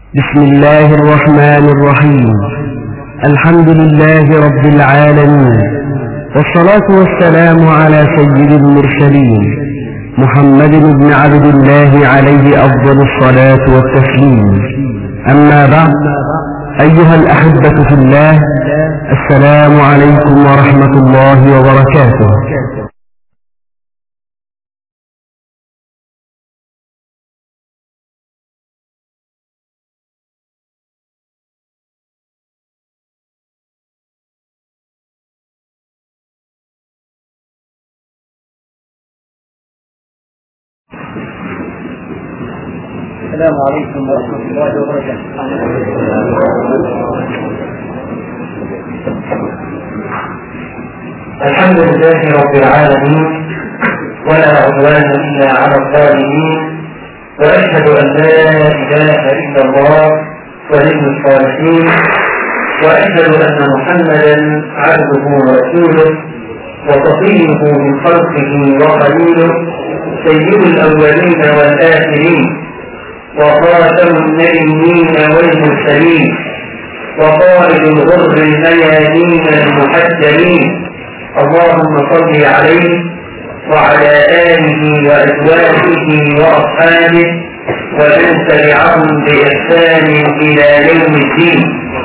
بسم الله الرحمن الرحيم الحمد لله رب العالمين والصلاة والسلام على سيد المرسلين محمد بن عبد الله عليه أفضل الصلاة والتسليم أما بعد أيها الأحبة في الله السلام عليكم ورحمة الله وبركاته السلام عليكم ورحمة الله وبركاته الحمد لله رب العالمين ولا عدوان إلا على الظالمين وأشهد أن لا إله إلا الله ولي الصالحين وأشهد أن محمدا عبده ورسوله وصفيه من خلقه وخليله سيد الأولين والآخرين وخاتم النبيين والمرسلين وقائد الغر الميامين المحجلين اللهم صل عليه وعلى آله وأزواجه وأصحابه ومن تبعهم بإحسان إلى يوم الدين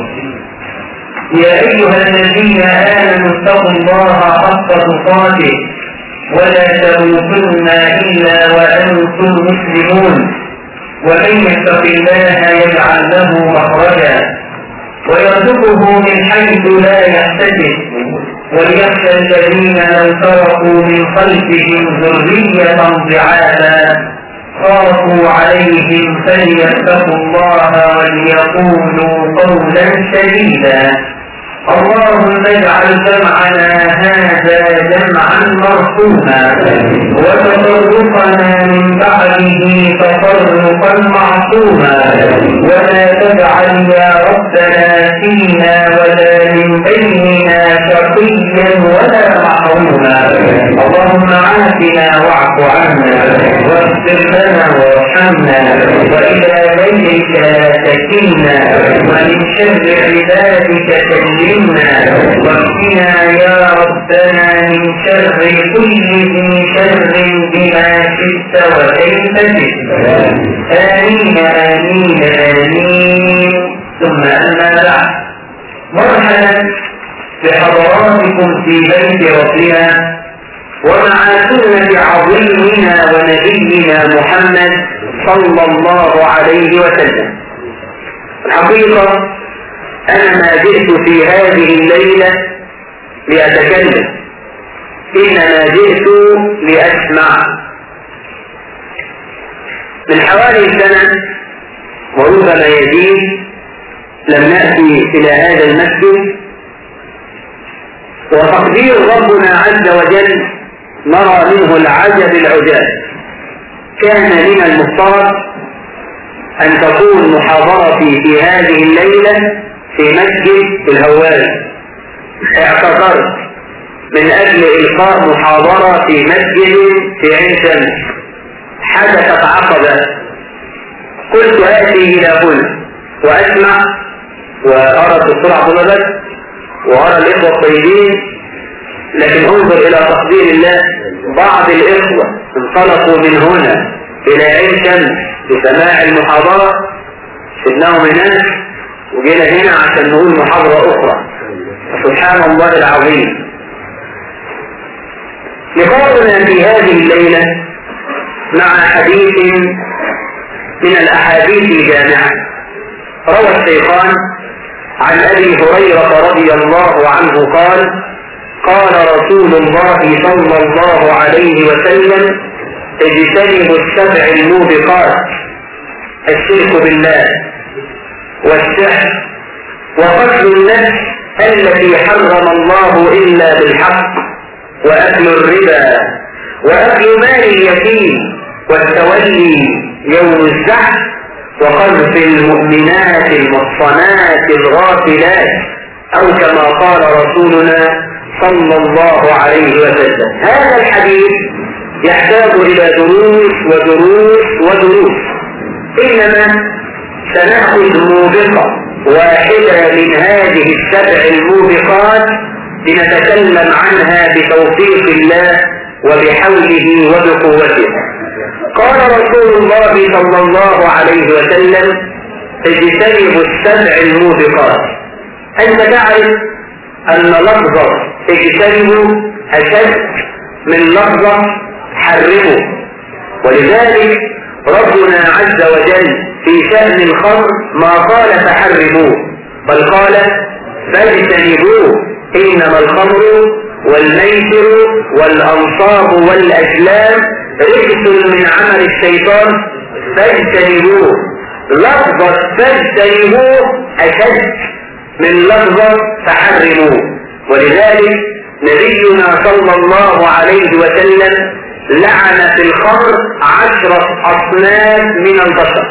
يا أيها الذين آمنوا اتقوا الله حق تقاته ولا تموتن إلا وأنتم مسلمون ومن يتق الله يجعل له مخرجا ويرزقه من حيث لا يحتسب وليخشى الذين لو تركوا من خلفهم ذرية ضعافا خافوا عليهم فليتقوا الله وليقولوا قولا سديدا اللهم اجعل جمعنا هذا جمعا مرحوما وتفرقنا من بعده تفرقا معصوما ولا تجعل يا ربنا فينا ولا من بيننا شقيا ولا محروما اللهم عافنا واعف عنا واغفر لنا وارحمنا والى غيرك تكلنا ومن شر عبادك سلمنا واكفنا يا ربنا من شر كل ذي شر بما شئت وكيف شئت امين امين امين ثم اما بعد مرحبا بحضراتكم في بيت ربنا ومع سنة عظيمنا ونبينا محمد صلى الله عليه وسلم الحقيقة أنا ما جئت في هذه الليلة لأتكلم إنما جئت لأسمع من حوالي سنة وربما يزيد لم نأتي إلى هذا المسجد وتقدير ربنا عز وجل نرى منه العجب العجاب كان من المفترض أن تكون محاضرتي في هذه الليلة في مسجد الهوال اعتذرت من أجل إلقاء محاضرة في مسجد في عين شمس حدثت عقبة قلت آتي إلى هنا وأسمع وأرى الدكتور عبد الله بس وأرى الإخوة الطيبين لكن انظر إلى تقدير الله بعض الإخوة انطلقوا من هنا إلى عين شمس لسماع المحاضرة سيبناهم هناك وجينا هنا عشان نقول محاضرة أخرى سبحان الله العظيم لقاؤنا في هذه الليلة مع حديث من الأحاديث الجامعة روى الشيخان عن أبي هريرة رضي الله عنه قال قال رسول الله صلى الله عليه وسلم اجتنبوا السبع الموبقات الشرك بالله والسحر وقتل النفس التي حرم الله إلا بالحق وأكل الربا وأكل مال اليتيم والتولي يوم الزحف وقذف المؤمنات المحصنات الغافلات أو كما قال رسولنا صلى الله عليه وسلم هذا الحديث يحتاج إلى دروس ودروس ودروس إنما سنأخذ موبقة واحدة من هذه السبع الموبقات لنتكلم عنها بتوفيق الله وبحوله وبقوته قال رسول الله صلى الله عليه وسلم اجتنبوا السبع الموبقات أنت تعرف أن لفظة اجتنبوا أشد من لفظة حرموا ولذلك ربنا عز وجل في شأن الخمر ما قال فحرموه بل قال فاجتنبوه إنما الخمر والميسر والأنصاب والأجلام رجس من عمل الشيطان فاجتنبوه لفظة فاجتنبوه أشد من لفظة فحرموه ولذلك نبينا صلى الله عليه وسلم لعن في الخمر عشرة أصناف من البشر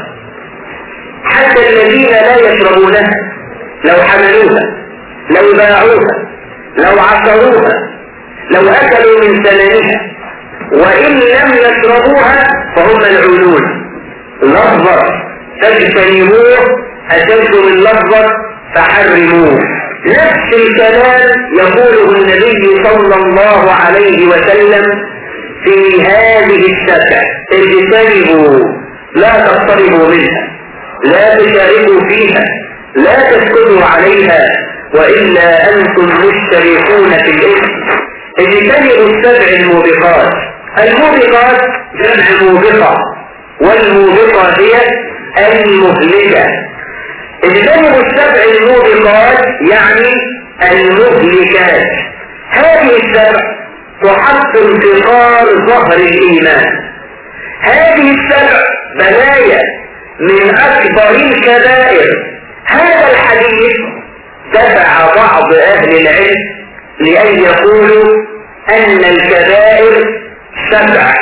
حتى الذين لا يشربونها لو حملوها لو باعوها لو عصروها لو أكلوا من ثمنها وإن لم يشربوها فهم ملعونون لفظة تجتنبوه أشد من لفظة فحرموه نفس الكلام يقوله النبي صلى الله عليه وسلم في هذه السبع اجتنبوا لا تقتربوا منها لا تشاركوا فيها لا تسكتوا عليها وإلا أنتم مشتركون في الإثم اجتنبوا السبع الموبقات الموبقات جمع موبقة والموبقة هي المهلكة اجتنبوا السبع الموبقات يعني المهلكات هذه السبع تحط انتقار ظهر الإيمان هذه السبع بلايا من أكبر الكبائر هذا الحديث دفع بعض أهل العلم لأن يقولوا أن الكبائر سبع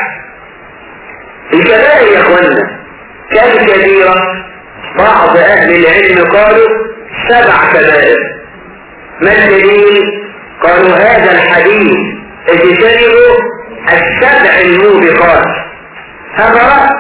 الكبائر يا أخوانا كم كبيرة بعض أهل العلم قالوا سبع كبائر ما الدليل قالوا هذا الحديث اجتنبوا السبع الموبقات هذا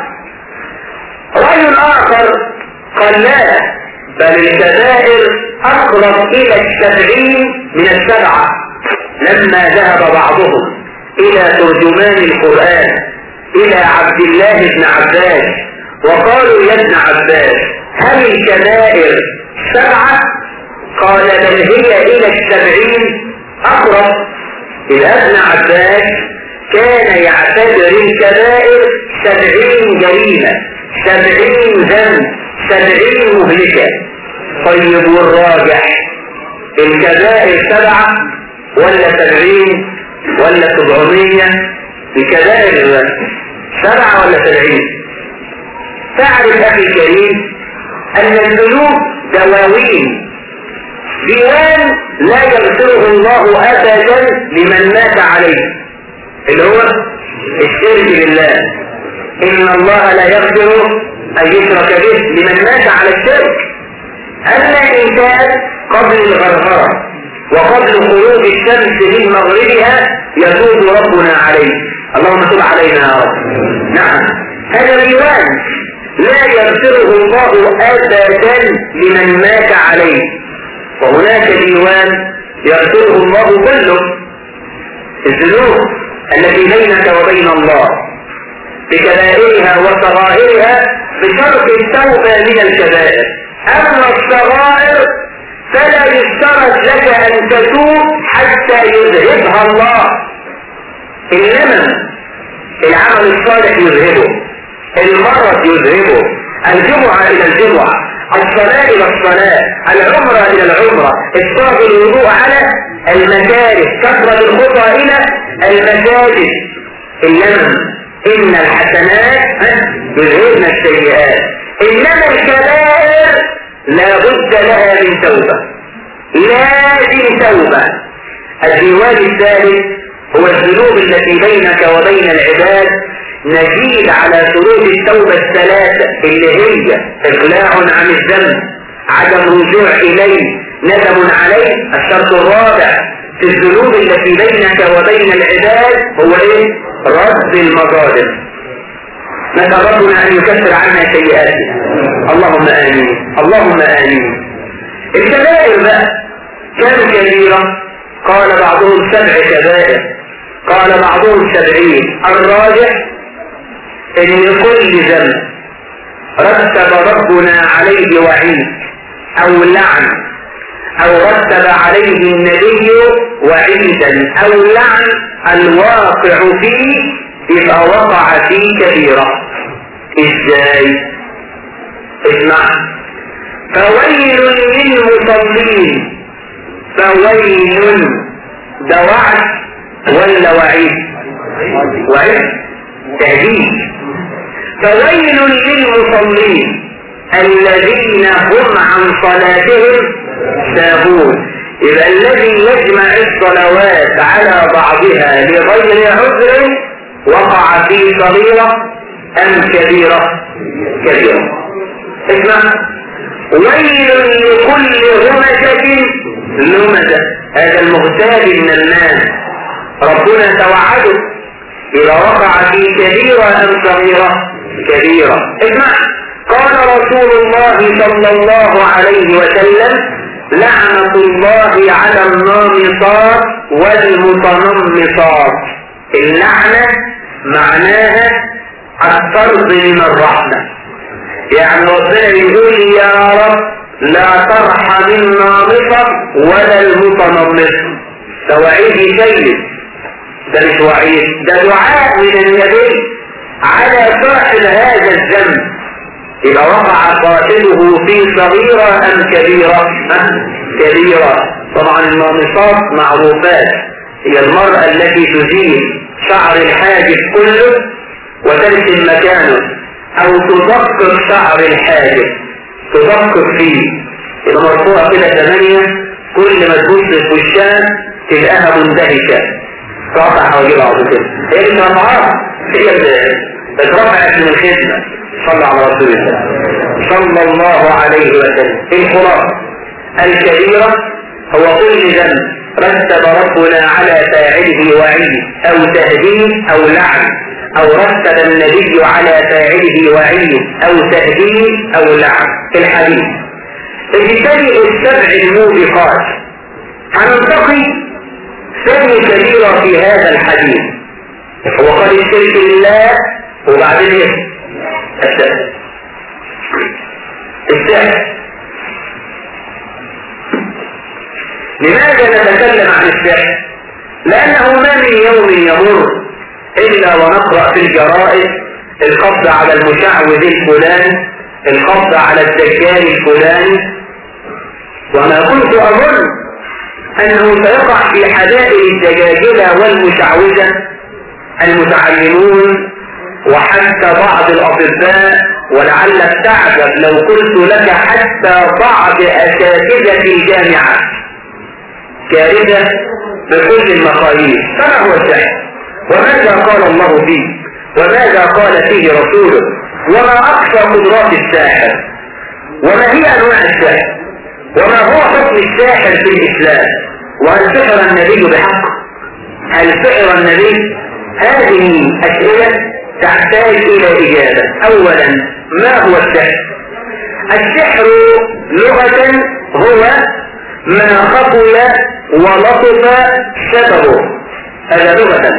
رأي رأي آخر قال لا بل الكبائر أقرب إلى السبعين من السبعة لما ذهب بعضهم إلى ترجمان القرآن إلى عبد الله بن عباس وقالوا يا ابن عباس هل الكبائر سبعة قال بل هي إلى السبعين أقرب إلى ابن عباس كان يعتبر الكبائر سبعين جريمة سبعين ذنب سبعين مهلكة طيب والراجح الكبائر سبعة ولا سبعين ولا سبعمية الكبائر سبعة ولا سبعين تعرف أخي الكريم أن الذنوب دواوين ديوان لا يغفره الله أبدا لمن مات عليه اللي هو الشرك بالله إن الله لا يغفر أن يشرك به لمن مات على الشرك أما الإنسان قبل الغرغرة وقبل خروج الشمس من مغربها يتوب ربنا عليه اللهم تب علينا يا رب نعم هذا ديوان لا يغفره الله أبدا لمن مات عليه وهناك ديوان يغفره الله كله الذنوب التي بينك وبين الله بكبائرها وصغائرها بشرط التوبة من الكبائر أما الصغائر فلا يشترط لك أن تتوب حتى يذهبها الله إنما العمل الصالح يذهبه المرض يذهبه الجمعة إلى الجمعة الصلاة إلى الصلاة العمرة إلى العمرة إسقاط الوضوء على المكاره كثرة الخطى إلى المساجد إنما إن الحسنات يذهبن السيئات إنما الكبائر لا بد لها من توبة لازم توبة الديوان الثالث هو الذنوب التي بينك وبين العباد نزيد على شروط التوبة الثلاثة اللي هي إقلاع عن الذنب عدم رجوع إليه ندم عليه الشرط الرابع في الذنوب التي بينك وبين العباد هو ايه رد المظالم نسأل ربنا أن يكفر عنا سيئاتنا اللهم آمين اللهم آمين الكبائر بقى كم كبيرة قال بعضهم سبع كبائر قال بعضهم سبعين الراجح ان كل ذنب رتب ربنا عليه وعيد او لعن او رتب عليه النبي وعيدا او لعن الواقع فيه يبقى وقع فيه كبيرة ازاي اسمع فويل للمصلين فويل ده وعد ولا وعيد وعيد تهديد فويل للمصلين الذين هم عن صلاتهم ساهون يبقى الذي يجمع الصلوات على بعضها لغير عذر وقع في صغيرة أم كبيرة كبيرة اسمع ويل لكل همزة لمزة هذا المغتاب من الناس ربنا توعده إذا وقع في كبيرة أم صغيرة كبيرة اسمع قال رسول الله صلى الله عليه وسلم لعنة الله على النامصات والمتنمصات اللعنة معناها الطرد من الرحمة يعني ربنا يقول يا رب لا ترحم النامصة ولا المتنمصة ده وعيد سيد ده مش وعيد ده دعاء من النبي على صاحب هذا الذنب إذا وقع قاتله في صغيرة أم كبيرة أه؟ كبيرة طبعا النامصات معروفات هي المرأة التي تزيل شعر الحاجب كله وترسم مكانه أو تدقق شعر الحاجب تدقق فيه إذا مرفوعة كده ثمانية كل ما تبص في وشها تلاقيها مندهشة تقطع حواجبها على كده هي اللي رفعها هي اللي اترفعت من الخدمة صلى على رسول الله صلى الله عليه وسلم الخلاصة الكبيرة هو كل ذنب رتب ربنا على فاعله وعيد او تهديد او لعن او رتب النبي على فاعله وعيد او تهديد او لعن الحديث اجتنئوا السبع الموبقات هننتقي ثاني كبيرة في هذا الحديث وقد الشرك لله وبعدين ايه السحر السحر لماذا نتكلم عن السحر لانه ما من يوم يمر الا ونقرأ في الجرائد القبض على المشعوذ الفلاني القبض على الدجال الفلاني وما كنت اظن انه سيقع في حدائق الدجاجلة والمشعوذة المتعلمون وحتى بعض الاطباء ولعلك تعجب لو قلت لك حتى بعض اساتذة الجامعات كارثة بكل المقاييس فما هو السحر وماذا قال الله فيه وماذا قال فيه رسوله وما اقصى قدرات الساحر وما هي انواع السحر وما هو حكم الساحر في الاسلام وهل سحر النبي بحق هل سحر النبي هذه اسئله تحتاج الى اجابه اولا ما هو السحر السحر لغه هو ما خطل ولطف سببه هذا لغه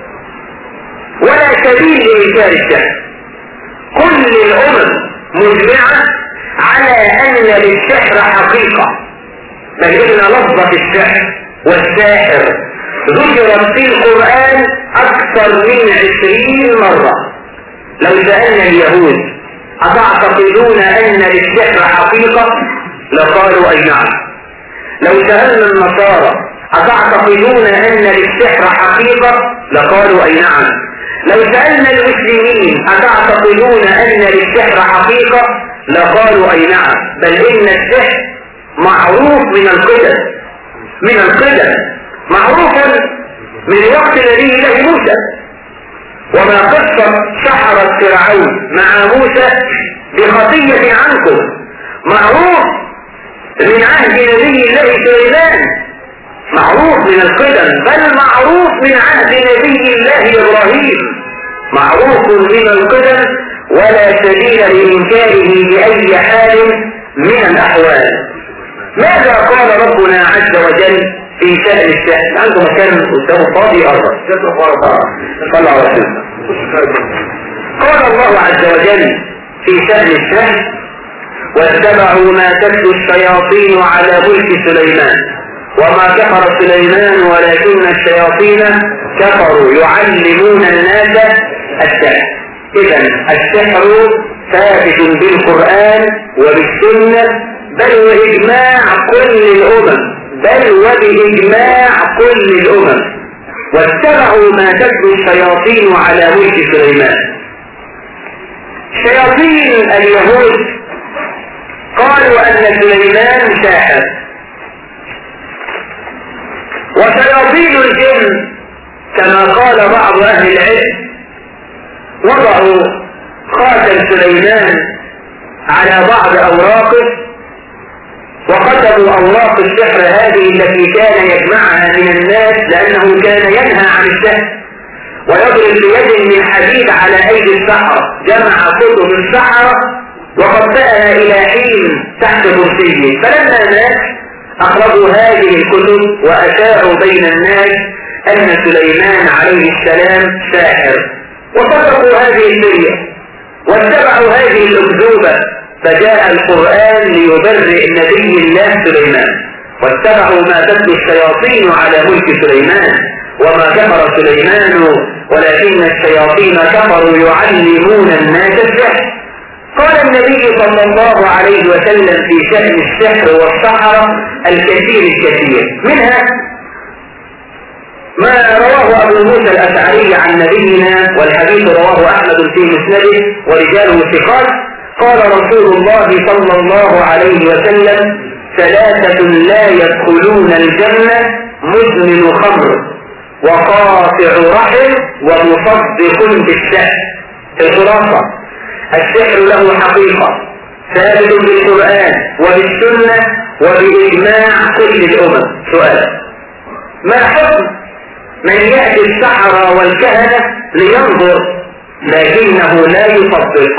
ولا سبيل لإنكار السحر كل الأمم مجمعة على أن للسحر حقيقة بل إن لفظة السحر والساحر ذكرت في القرآن أكثر من عشرين مرة لو سألنا اليهود أتعتقدون أن للسحر حقيقة لقالوا أي نعم لو سألنا النصارى أتعتقدون أن للسحر حقيقة لقالوا أي نعم لو سألنا المسلمين أتعتقدون أن للسحر حقيقة لقالوا أي نعم بل إن السحر معروف من القدم من القدم معروف من وقت نبي الله موسى وما قصة سحرة فرعون مع موسى بخطية عنكم معروف من عهد نبي الله سليمان معروف من القدم بل معروف من عهد نبي الله إبراهيم معروف من القدم سبيل لإنكاره بأي حال من الأحوال ماذا قال ربنا عز وجل في شأن الشأن عنده مكان قدامه فاضي أرض صلى على وسلم قال الله عز وجل في شأن الشأن واتبعوا ما تتلو الشياطين على ملك سليمان وما كفر سليمان ولكن الشياطين كفروا يعلمون الناس السحر اذا السحر ثابت بالقرآن وبالسنة بل وإجماع كل الأمم بل وبإجماع كل الأمم واتبعوا ما تتلو الشياطين على ملك سليمان شياطين اليهود قالوا أن سليمان ساحر وشياطين الجن كما قال بعض أهل العلم وضعوا خاتم سليمان على بعض أوراقه وقتلوا أوراق السحر هذه التي كان يجمعها من الناس لأنه كان ينهى عن السحر ويضرب بيد من حديد على أيدي السحرة جمع كتب السحرة وقبأها إلى حين تحت كرسيه فلما مات أخرجوا هذه الكتب وأشاعوا بين الناس أن سليمان عليه السلام ساحر وصدقوا هذه الفرية واتبعوا هذه الأكذوبة فجاء القرآن ليبرئ نبي الله سليمان واتبعوا ما تتلو الشياطين على ملك سليمان وما كفر سليمان ولكن الشياطين كفروا يعلمون الناس السحر قال النبي صلى الله عليه وسلم في شأن السحر والسحرة الكثير الكثير منها ما رواه أبو موسى الأشعري عن نبينا والحديث رواه أحمد في مسنده ورجاله ثقات قال رسول الله صلى الله عليه وسلم ثلاثة لا يدخلون الجنة مدمن خمر وقاطع رحم ومصدق بالشأن الخلاصة السحر له حقيقة ثابت بالقرآن وبالسنة وبإجماع كل الأمم سؤال ما حكم من يأتي السحرة والكهنة لينظر لكنه لا يصدق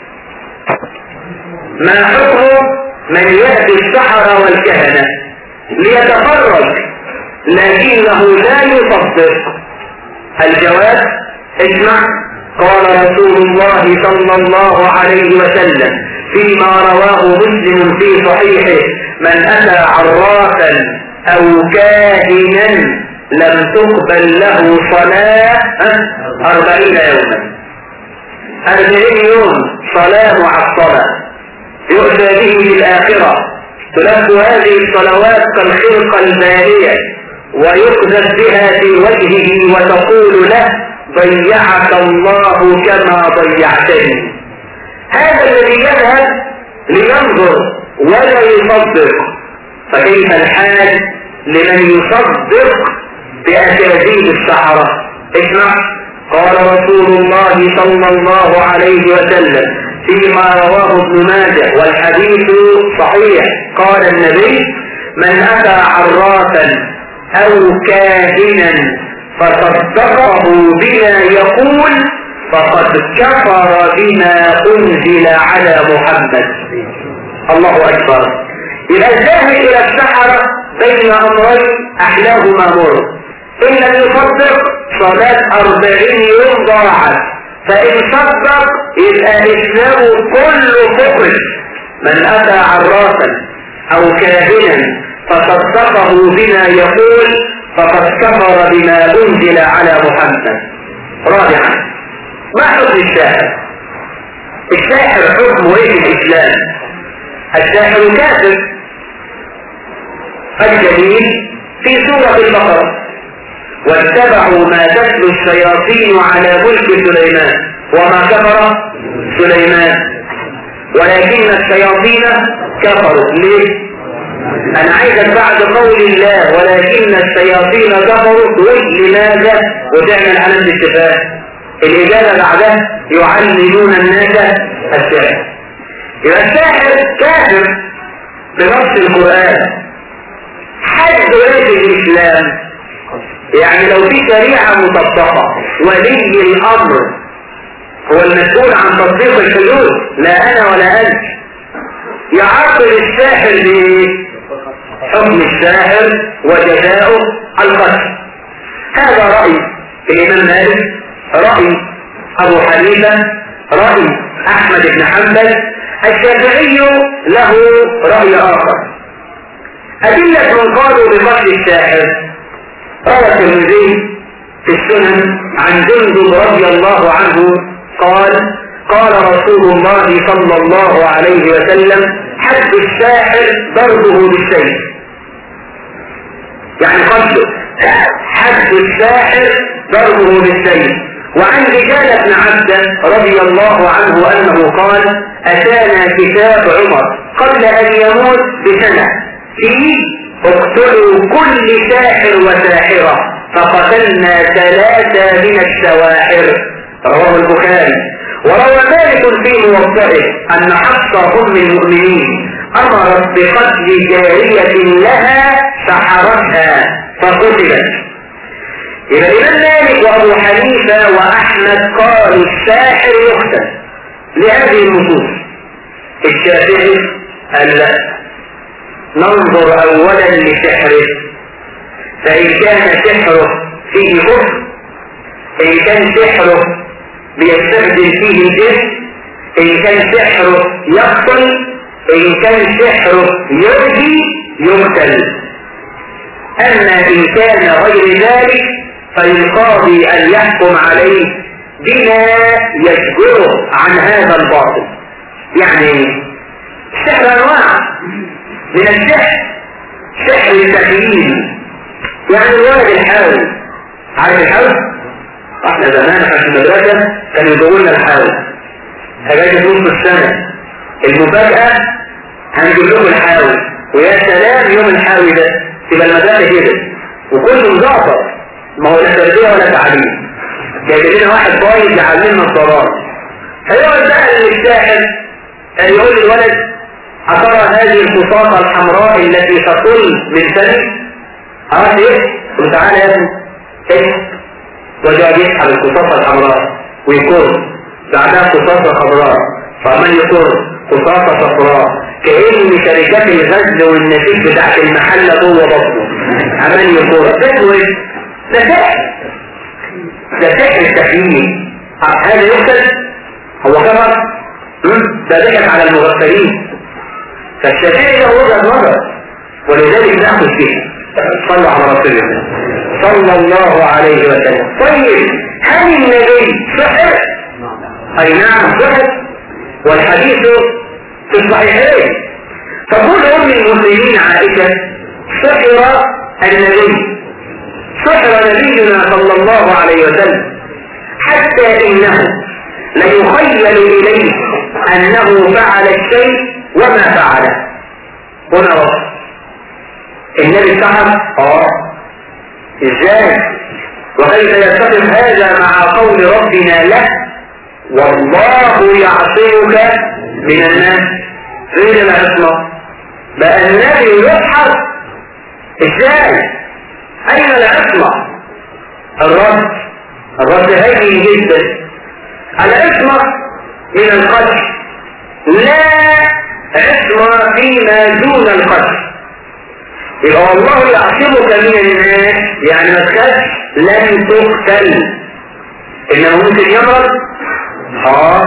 ما حكم من يأتي السحرة والكهنة ليتفرج لكنه لا يصدق الجواب اسمع قال رسول الله صلى الله عليه وسلم فيما رواه مسلم في صحيحه من أتى عرافا أو كاهنا لم تقبل له صلاة أربعين يوما أربعين يوم صلاة معطلة يؤتى به في الآخرة تلف هذه الصلوات كالخرقة البارية ويقذف بها في وجهه وتقول له ضيعك الله كما ضيعتني هذا الذي يذهب لينظر ولا يصدق فكيف الحال لمن يصدق بأكاذيب السحرة اسمع قال رسول الله صلى الله عليه وسلم فيما رواه ابن ماجه والحديث صحيح قال النبي من أتى عرافا أو كاهنا فصدقه بما يقول فقد كفر بما أنزل على محمد الله أكبر إذا الذهب إلى السحرة بين أمرين أحلاهما مر إن لم يصدق صلاة أربعين يوم ضاعت فإن صدق يبقى إسلامه كله كفر من أتى عرافا أو كاهنا فصدقه بما يقول فقد كفر بما أنزل على محمد رابعا ما حكم الساحر الساحر حكمه ايه في الإسلام الساحر كافر الجميل في سورة البقرة واتبعوا ما تتلو الشياطين على ملك سليمان وما كفر سليمان ولكن الشياطين كفروا ليه انا عايزك بعد قول الله ولكن الشياطين كفروا تقول لماذا وتعمل علامة الاتفاق الاجابة بعدها يعلمون الناس السحر يبقى الساحر كافر بنص القرآن حد في الاسلام يعني لو في شريعة مطبقة ولي الامر هو المسؤول عن تطبيق الحدود لا انا ولا انت يعاقب الساحر بحكم الساحر وجزاؤه القتل هذا رأي الإمام مالك رأي أبو حنيفة رأي أحمد بن حنبل الشافعي له رأي آخر أدلة من قالوا بقتل الساحر روى الترمذي في السنن عن جندب رضي الله عنه قال قال رسول الله صلى الله عليه وسلم حد الساحر ضربه بالسيف يعني قتله حد الساحر ضربه بالسيف وعن رجال بن عبد رضي الله عنه أنه قال أتانا كتاب عمر قبل أن يموت بسنة فيه اقتلوا كل ساحر وساحرة فقتلنا ثلاثة من السواحر رواه البخاري وروى مالك في موضعه أن حفصة أم المؤمنين أمرت بقتل جارية لها سحرتها فقتلت إذا الإمام مالك وأبو حنيفة وأحمد قالوا الساحر يقتل لهذه النصوص الشافعي قال لا ننظر أولا لسحره فإن كان سحره فيه كفر إن كان سحره بيستخدم فيه الجسم إن كان سحره يقتل إن كان سحره يؤذي يقتل أما إن كان غير ذلك فالقاضي أن يحكم عليه بما يشجره عن هذا الباطل يعني السحر أنواع من السحر سحر التخييل يعني الولد الحاول عارف الحاول؟ احنا زمان احنا في المدرسة كانوا يدوروا لنا الحاول اجازة نص السنة المفاجأة هنجيب لهم الحاول ويا سلام يوم الحاول ده تبقى المدرسة كده وكله مزعطر ما هو لا تربية ولا تعليم جايب لنا واحد بايظ يعلمنا الضرار فيقعد بقى الساحر يقول للولد أترى هذه القصاصة الحمراء التي تطل من فمك عرفت ايه؟ قلت تعالى يا ابني ايه؟ وجاء يسحب القصاصة الحمراء ويكون بعدها قصاصة خضراء فعمال يكون قصاصة صفراء كأن شركات الغزل والنسيج بتاعت المحلة جوه بطنه عمال يكون ده اسمه ايه؟ ده سحر ده سحر التخييم هذا يقتل هو كفر ده ضحك على المغفلين فالشافعي له وجهه نظر ولذلك ناخذ فيها صلى على رسول الله صلى الله عليه وسلم طيب هل النبي سحر اي نعم سحر والحديث في الصحيحين تقول ام المسلمين عائشه سحر النبي سحر نبينا صلى الله عليه وسلم حتى انه ليخيل اليه انه فعل الشيء وما فعله هنا وصف النبي سحر اه ازاي وكيف يتفق هذا مع قول ربنا له والله يعصمك من الناس فين العصمة بقى النبي يسحر ازاي اين العصمة الرد الرد هين جدا العصمة من القتل لا عصمة فيما دون القتل يبقى والله يعصمك من الناس يعني ما تخافش لن تقتل انه ممكن يمرض اه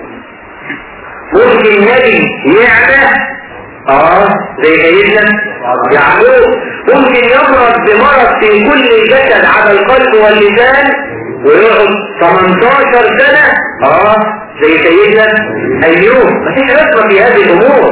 ممكن نبي يعمى اه زي سيدنا يعقوب ممكن يمرض بمرض في كل الجسد على القلب واللسان ويقعد 18 سنة اه زي سيدنا ايوب مفيش رسمة في هذه الامور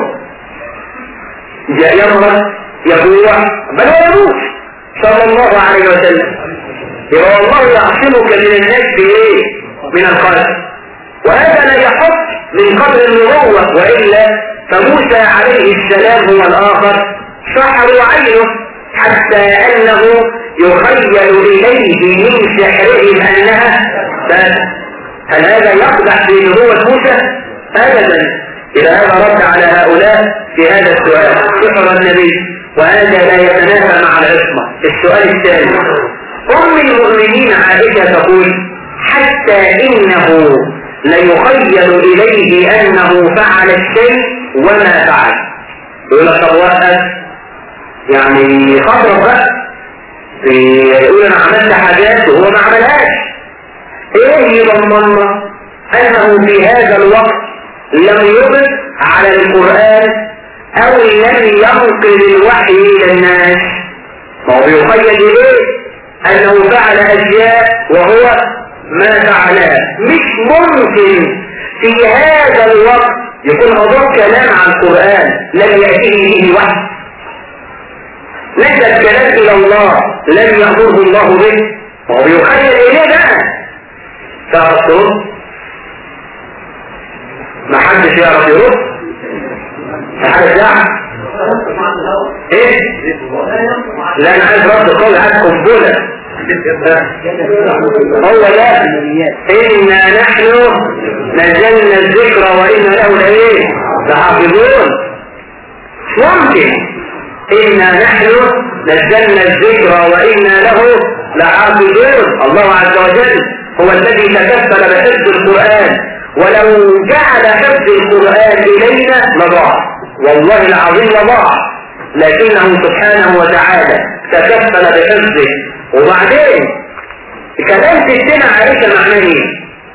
يمرض يجوع بل ويموت صلى الله عليه وسلم يبقى الله يعصمك من الناس بايه من القلب وهذا لا يحط من قدر النبوة وإلا فموسى عليه السلام هو الآخر سحروا عينه حتى أنه يخيل إليه من سحرهم أنها بات هل هذا يقدح في نبوة موسى؟ أبدا إذا هذا رد على هؤلاء في هذا السؤال سحر النبي وهذا لا يتنافى مع العصمة السؤال الثاني أم المؤمنين عائشة تقول حتى إنه ليخيل إليه أنه فعل الشيء وما فعل يقول لك طب وقف يعني خطرة بقى يقول أنا عملت حاجات وهو ما عملهاش إيه يضمننا أنه في هذا الوقت لم يبت على القرآن أو لم ينقل الوحي إلى الناس ما هو بيخيل إليه أنه فعل أشياء وهو ما فعلها مش ممكن في هذا الوقت يكون أضاف كلام عن القرآن لم يأتيه به وحي نزل كلام إلى الله لم يأمره الله به وهو بيخيل إليه بقى تعرف ما حدش يعرف يرد ما حدش يعرف ايه لا انا عايز رد قول عايز قنبله هو لا إنا نحن نزلنا الذكر وإنا له لإيه لحافظون ممكن إنا نحن نزلنا الذكر وإنا له لحافظون الله عز وجل هو الذي تكفل بحفظ القرآن ولو جعل حفظ القرآن إلينا لضاع والله العظيم لضاع لكنه سبحانه وتعالى تكفل بحفظه وبعدين كلام ستنا عائشة معناه ايه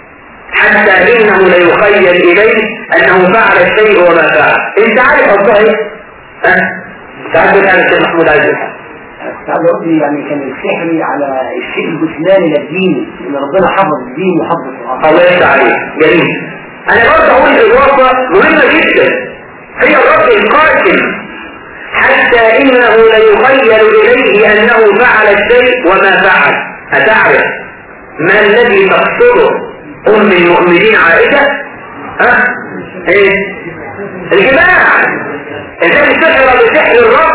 حتى انه ليخيل اليه انه فعل الشيء وما فعل انت عارف قصدها ايه ها ساعات كان الشيخ محمود عايز سعد قصدي يعني كان السحر على الشيء الجسماني للدين ان ربنا حفظ الدين وحفظ القران الله يفتح عليك جميل انا برضه اقول اضافه مهمه جدا هي الرد القاتل حتى إنه ليخيل إليه أنه فعل الشيء وما فعل أتعرف ما الذي تقصده أم المؤمنين عائشة ها إيه الجماع إذا سحر بسحر الرب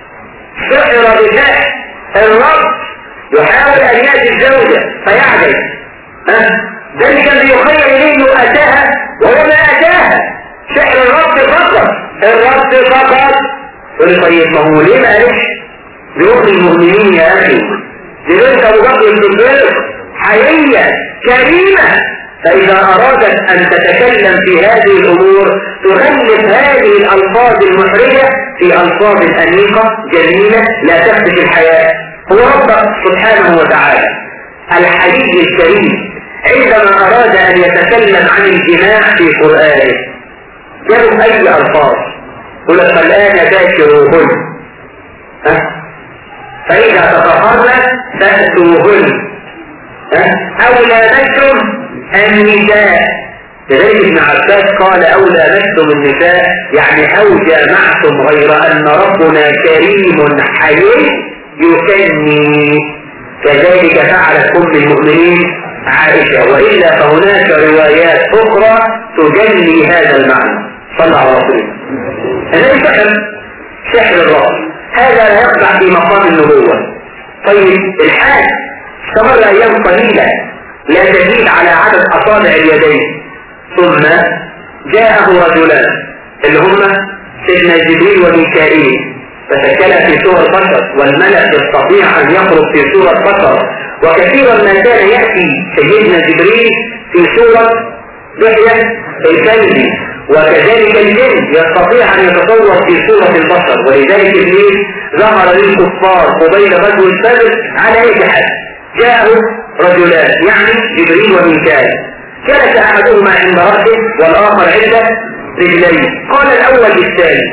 سحر بسحر الرب يحاول أن يأتي الزوجة فيعجز ها ده اللي كان بيخيل إليه أنه أتاها وهو ما أتاها سحر الرب فقط الرب فقط يقول طيب ما هو ليه ما قالش لأم المؤمنين يا أخي لبنت أبو بكر الصديق حيية كريمة فإذا أرادت أن تتكلم في هذه الأمور تغلف هذه الألفاظ المحرجة في ألفاظ أنيقة جميلة لا تخدش الحياة هو ربك سبحانه وتعالى الحديث الكريم عندما أراد أن يتكلم عن الجماع في قرآنه جابوا أي ألفاظ يقول لك فالآن باشروهن ها فإذا تطهرن فأتوهن ها أو لامستم النساء لذلك ابن عباس قال أو لامستم النساء يعني أو جامعتم غير أن ربنا كريم حليم يكني كذلك فعلت أم المؤمنين عائشة وإلا فهناك روايات أخرى تجلي هذا المعنى صلى على رسول النبي سحر سحر الرأس هذا لا يقع في مقام النبوة طيب الحال استمر أيام قليلة لا تزيد على عدد أصابع اليدين ثم جاءه رجلان اللي هم سيدنا جبريل وميكائيل فتكل في سورة بشر والملك يستطيع أن يخرج في سورة بشر وكثيرا ما كان يأتي سيدنا جبريل في سورة دحية الكلب وكذلك الجن يستطيع أن يتصور في سورة البشر ولذلك إبليس ظهر للكفار قبيل غزو البدر على أي حد جاءوا رجلان يعني جبريل وميكائيل جلس أحدهما عند رأسه والآخر عند رجليه قال الأول للثاني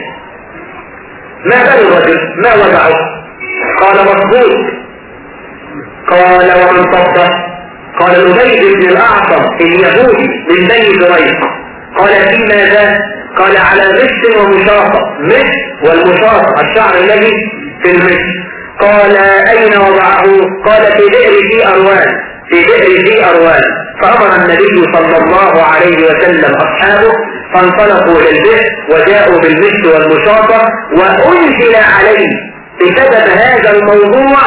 ما بال الرجل ما وضعه قال مضبوط قال ومن صدق قال نبيد بن الأعصم اليهودي من بني زريق قال في ماذا قال على غش ومشاطة مش والمشاطة الشعر الذي في المش قال أين وضعه قال في بئر في أروان في بئر في أروان فأمر النبي صلى الله عليه وسلم أصحابه فانطلقوا للبئر وجاءوا بالمش والمشاطة وأنزل عليه بسبب هذا الموضوع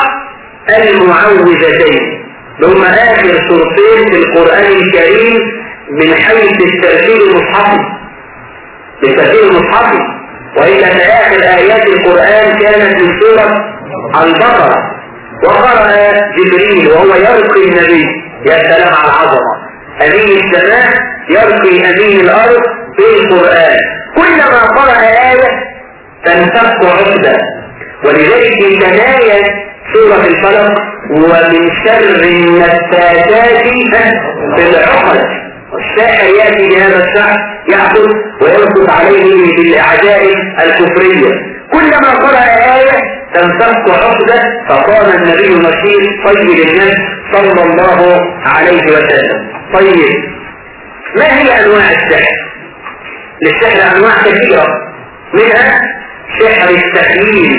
المعوذتين هم آخر سورتين في القرآن الكريم من حيث الترتيب المصحفي بالترتيب المصحفي وإلا فآخر آيات القرآن كانت من سورة البقرة وقرأ جبريل وهو يلقي النبي يا سلام على العظمة أمين السماء يرقي أمين الأرض بالقرآن كلما قرأ آية تنفك عقدة ولذلك في ثنايا سورة الفلق ومن شر النفاثات في العقد والساحر يأتي بهذا الشعر يأخذ ويربط عليه بالأعداء الكفرية كلما قرأ آية تنفك عقدة فقام النبي المشير طيب النفس صلى الله عليه وسلم طيب ما هي أنواع السحر؟ للسحر أنواع كثيرة منها سحر التخييل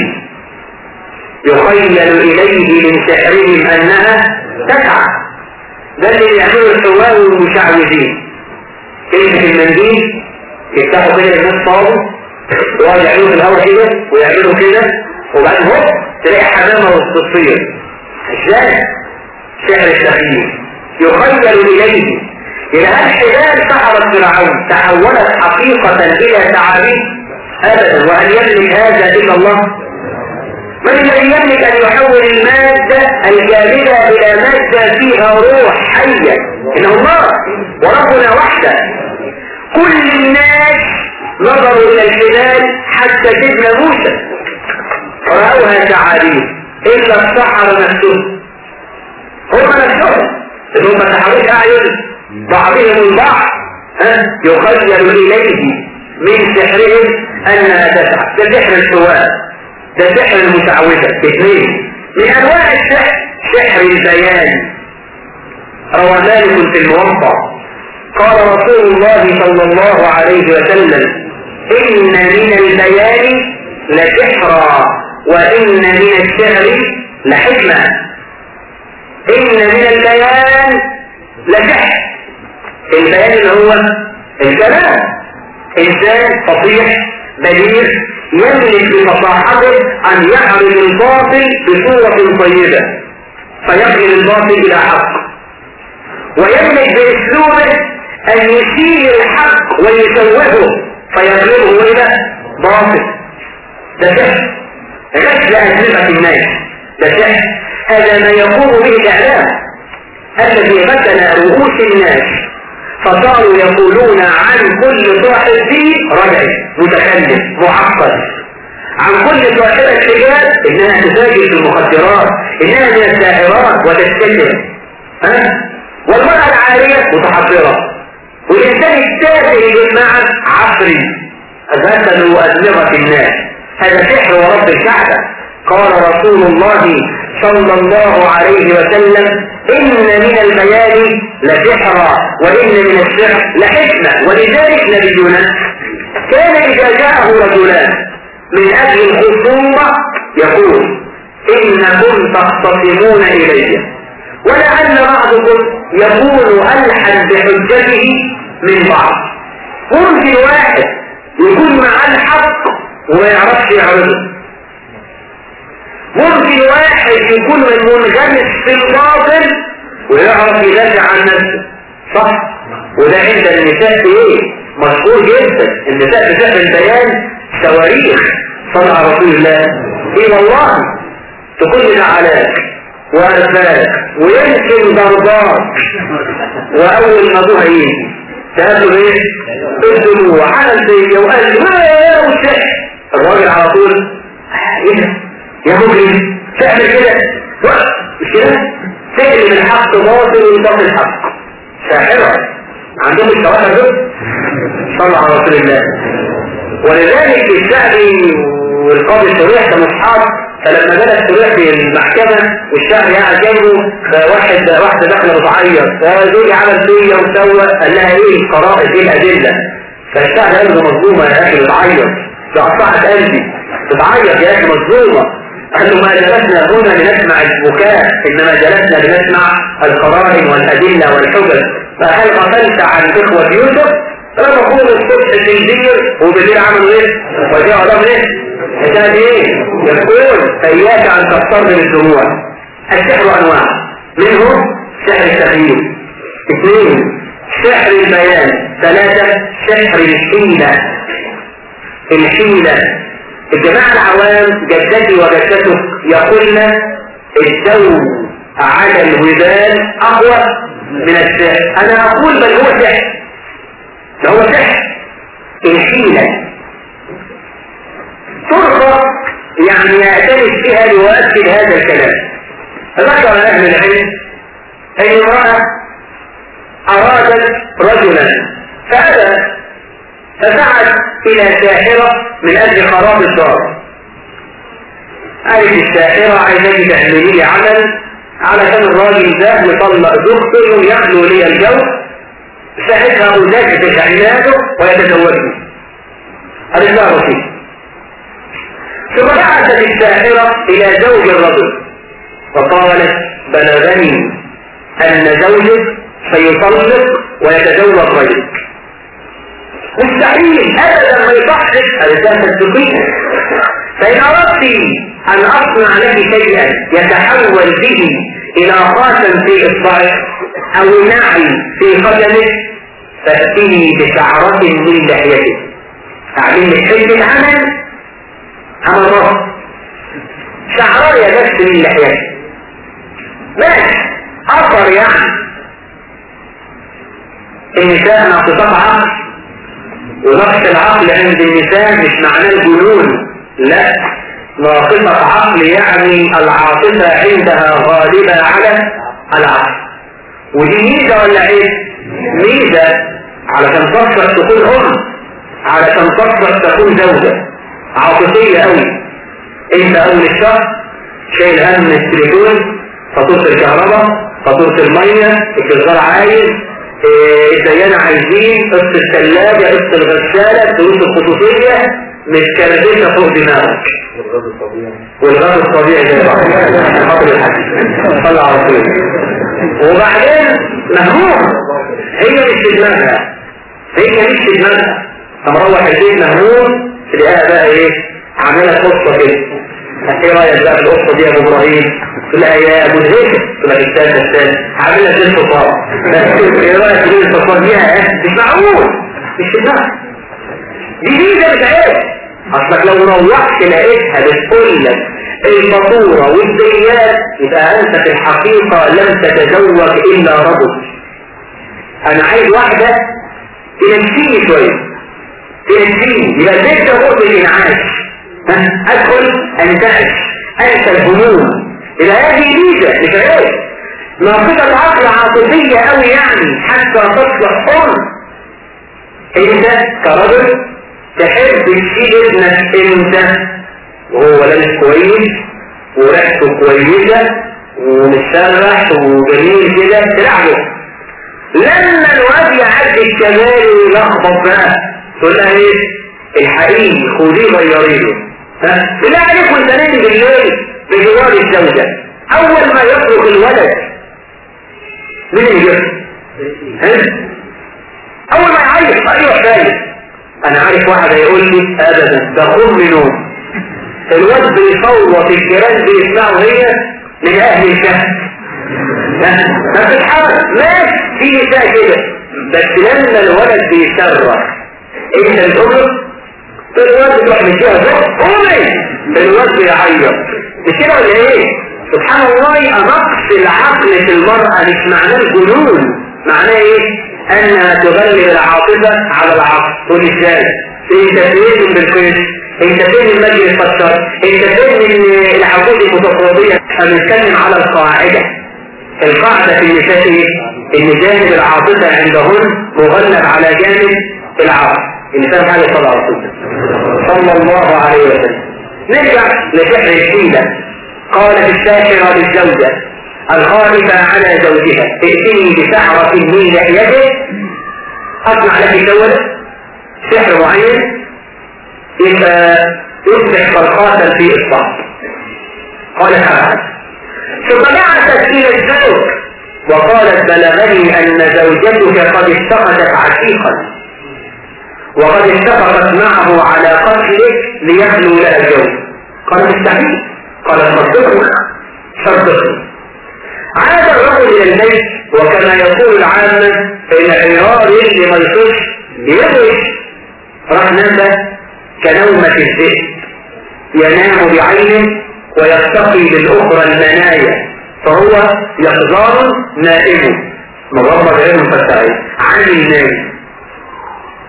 يخيل إليه من سحرهم أنها تسعى ده اللي يعملوا الحواء والمشعوذين كلمة المنديل يفتحوا كده الناس صابوا ويقعدوا يعملوا في الهواء كده ويعملوا كده وبعدين هوب تلاقي حمامة وتصير ازاي؟ سحر التخييل يخيل إليه إلى الحبال سحرت فرعون تحولت حقيقة إلى تعابير أبدا وأن يملك هذا إلا الله من الذي يملك أن يحول المادة الجامدة إلى مادة فيها روح حية إنه الله وربنا وحده كل الناس نظروا إلى الحبال حتى سيدنا موسى رأوها تعابير إلا السحر نفسهم هم نفسهم اللي هم تحرك أعين بعضهم البعض ها يخيل إليه من سحرهم أنها تسعى ده سحر السواء ده سحر المتعوذة اثنين من أنواع السحر سحر البيان روى مالك في الموقع قال رسول الله صلى الله عليه وسلم إن من البيان لسحرا وإن من السحر لحكمة إن من البيان لسحر البيان اللي هو الكلام إنسان فصيح بليغ يملك بفصاحته أن يحرم الباطل بصورة طيبة فيقلب الباطل إلى حق ويملك بأسلوبه أن يشيل الحق ويسوهه فيقلبه إلى باطل ده سحر غسل أجنبة الناس ده سحر هذا ما يقوم به الإعلام الذي فتن رؤوس الناس فصاروا يقولون عن كل صاحب دين رجعي متكلم معقد عن كل صاحبة حجاب انها تتاجر في المخدرات انها من الساحرات وتستكر ها والمرأة العارية متحضرة والإنسان التافه بالمعنى عصري غسلوا أدمغة الناس هذا سحر ورب الكعبة قال رسول الله صلى الله عليه وسلم إن من البيان لسحرا وإن من السحر لحكمة ولذلك نبينا كان إذا جاءه رجلان من أجل الخصومة يقول إنكم تختصمون إلي ولعل بعضكم يكون ألحن بحجته من بعض ممكن واحد يكون مع الحق وما يعرفش يعرضه ممكن واحد يكون منغمس في الباطل ويعرف يدافع عن نفسه صح وده عند النساء في ايه مشهور جدا النساء في سحر البيان صواريخ صنع رسول الله ايه والله تكون زعلاك وأرفاك ويمكن ضربات وأول ما ضوها يجي تقابله ايه؟ الدموع عمل فيا وقال لي ايه والسحر الراجل على طول ايه ده؟ يا مجرم تعمل كده مش كده تقلب الحق باطل ويبطل الحق ساحرة عندهم الشواهد دول صلى على رسول الله ولذلك الشعبي والقاضي الشريح كانوا اصحاب فلما جاء الشريح في المحكمة والشعبي قاعد جنبه واحد واحدة داخلة بتعيط فزوجي عمل فيا وسوى قال لها ايه القرائن ايه الأدلة فالشعب قال له مظلومة يا اخي بتعيط ده قطعت قلبي بتعيط يا اخي مظلومة قال له ما جلسنا هنا لنسمع البكاء إنما جلسنا لنسمع القرائن والأدلة والحجج فهل غفلت عن إخوة يوسف؟ فلما قوم الصبح في الدير وبالليل عملوا ايه؟ وجاء لهم ايه؟ حساب ايه؟ يقول فإياك أن تضطر للدموع السحر أنواع منه سحر التخيل اثنين سحر البيان ثلاثة سحر الحيلة الحيلة الجماعة العوام جدتي وجدتك يقولن الدو على الودان أقوى من السحر أنا أقول بل هو سحر ده هو سحر الحيلة طرقة يعني يعتمد فيها ليؤكد هذا الكلام ذكر أهل العلم أي امرأة أرادت رجلا فأبى فسعت إلى ساحرة من أجل خراب الدار قالت الساحرة عايزاكي تعملي لي عمل علشان الراجل ده يطلق زوجته ويخلو لي الجو ساعتها أنجز عناده ويتزوجني هذا الله وسيله ثم بعثت الساحرة إلى زوج الرجل فقالت بلغني أن زوجك سيطلق ويتزوج غيرك مستحيل أبدا ما يصحش هذا تصدقين فإن أردت أن أصنع لك شيئا يتحول به إلى خاتم في إصبعك أو نعي في قدمك فأتني بشعرة من لحيتك أعمل لك حلم عمل عمل رفض شعرايا بس من لحيتك ماشي أثر يعني النساء ناقصات عقل ونقص العقل عند النساء مش معناه الجنون لا ناقصة عقل يعني العاطفة عندها غالبة على العقل ودي ميزة ولا ايه؟ ميزة علشان تصلح تكون ام علشان تصلح تكون زوجة عاطفية قوي انت اول الشهر شايل هم التليفون فاتورة الكهرباء فاتورة المية الجزار عايز الديانة عايزين قصة الثلاجة قصة الغسالة الفلوس الخصوصية متكربشة فوق دماغك والغاز الطبيعي زي بعض خاطر الحديث صلى على طول وبعدين مهموم هي مش في دماغها هي مش في دماغها فمروح البيت مهموم تلاقيها بقى ايه عامله قصه كده ايه رايك بقى في القصه دي يا ابو ابراهيم لا يا مدهشه تبقى الثالثه الثالثه عامله زي الفطار ايه رايك في الفطار دي مش معقول مش في دماغها دي ميزه مش عيب اصلك لو روحت لقيتها بتقول لك الفاتوره والديات يبقى انت في الحقيقه لم تتزوج الا رجل انا عايز واحده تنسيني شويه تنسيني يبقى البيت ده هو الانعاش ادخل انتعش انسى الهموم يبقى هذه ميزه مش عيب ناقصه عقل عاطفيه قوي يعني حتى تصلح ام انت كرجل تحب تشيل ابنك انت وهو لابس كويس وريحته كويسه ومتسرح وجميل كده تلعبه لما الواد يعدي الكمال ويلخبط بقى تقول لها ايه الحقيقي خديه غيريه ها بالله عليك وانت نايم بالليل بجوار الزوجه اول ما يخرج الولد مين اللي يجيب ها اول ما يعيط ايوه فايق انا عارف واحد هيقول لي ابدا ده خم نوم الواد بيصوت الجيران بيسمعوا هي من اهل الشهر ما بتتحرك ماشي في نساء كده بس لما الولد بيصرخ انت بتقول له الواد بتروح مشيها زق قومي الواد بيعيط مش كده ولا ايه سبحان الله نقص العقل في المرأة مش معناه الجنون معناه ايه انها تغلب العاطفة على العقل تقول ازاي انت فين بالقيس انت فين المجلس فكر انت فين العقود المتفاضية هنتكلم على القاعدة القاعدة في النساء ايه ان جانب العاطفة عندهن مغلب على جانب العقل الانسان حاجة صلى الله عليه وسلم صلى الله عليه وسلم نرجع لسحر الحيلة قالت الساحرة للزوجة الخائفة على زوجها ائتني بسحرة من لحيته أصنع لك دولة سحر معين يبقى يصبح فرقاتا في إصبع قال تعالى ثم بعثت إلى الزوج وقالت بلغني أن زوجتك قد اتخذت عشيقا وقد اتفقت معه على قتلك ليخلو لها الجو قال مستحيل قال صدقني صدقني عاد الرجل الى البيت وكما يقول العامة فإن حرار اللي ما يصوش يغش راح نام كنومة الذئب ينام بعينه ويستقي بالأخرى المنايا فهو يقظان نائم مغمض عينه فتاعي عن النايم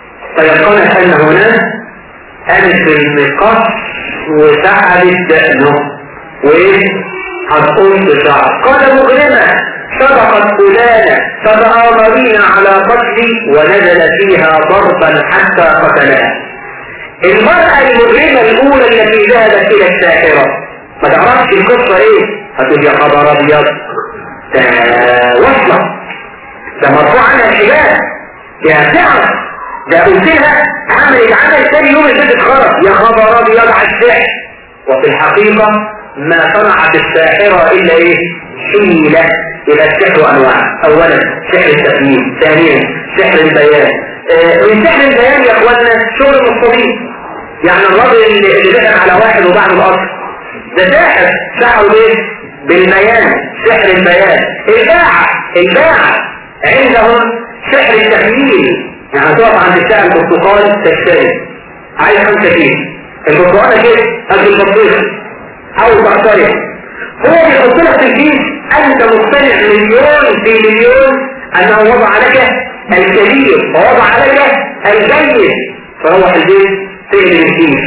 فيقنت ان هناك قامت بالقص وسحبت دقنه وايه هتقص شعر قال مغرمة صدقت فلانة فتآمرين على قتلي ونزل فيها ضربا حتى قتلها المرأة المغرمة الأولى التي ذهبت إلى الساحرة ما تعرفش القصة إيه هتقول يا خبر أبيض ده وصلة ده مرفوع عنها الحجاب يا تعرف ده قلت لها عملت عمل ثاني يوم البيت خرج يا خبر أبيض على السحر وفي الحقيقة ما صنعت الساحرة إلا إيه حيلة إلى السحر أنواع أولا سحر التقييم ثانيا سحر البيان آه من سحر البيان يا أخوانا شغل المصطبين يعني الراجل اللي اللي ضحك على واحد وبعد الأصل ده ساحر سحر ليه بالبيان سحر البيان الباعة الباعة عندهم سحر التخييل يعني تقف عند الساعة البرتقال تشتري عايز خمسة كيلو البرتقالة كده قد البطيخة او تختلف هو بيحط لك في الكيس انت مقتنع مليون في مليون انه وضع لك الكبير ووضع لك الجيد فهو في البيت تقلب الكيس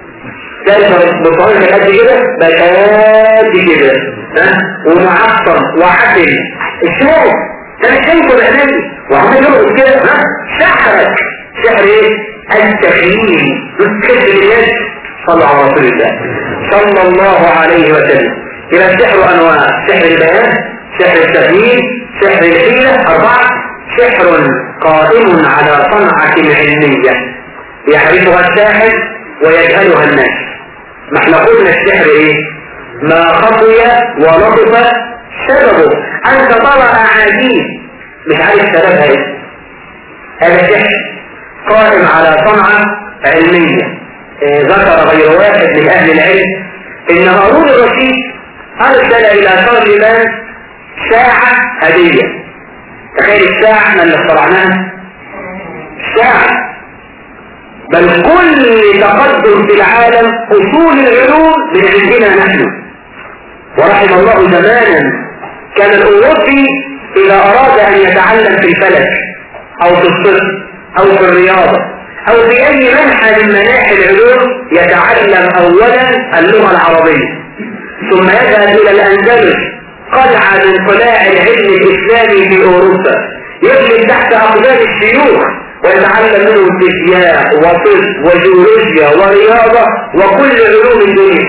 كيف بالطريقة قد كده بقى قد كده ها ومعطر وعسل الشوق ده مش شايفه بعيني وعمال يرقص كده ها سحرك سحر ايه التخييل كسر اليد صلى على رسول الله صلى الله عليه وسلم إلى السحر أنواع سحر البيان سحر التخييل سحر الحيلة أربعة سحر قائم على صنعة علمية يعرفها الساحر ويجهلها الناس ما احنا قلنا السحر ايه ما خطي ولطف سببه انت ترى اعاجيب مش عارف سببها ايه هذا سحر قائم على صنعة علمية إيه ذكر غير واحد من اهل العلم ان هارون الرشيد ارسل الى سليمان ساعة هدية تخيل الساعة احنا اللي اخترعناها ساعة بل كل تقدم في العالم اصول العلوم من عندنا نحن ورحم الله زمانا كان الاوروبي اذا اراد ان يتعلم في الفلك او في الطب او في الرياضة او في اي منحى من مناحي العلوم يتعلم اولا اللغة العربية ثم يذهب الى الاندلس قلعة من قلاع العلم الاسلامي في اوروبا يجلس تحت اقدام الشيوخ ويتعلم منه الفيزياء وطب وجيولوجيا ورياضة وكل علوم الدنيا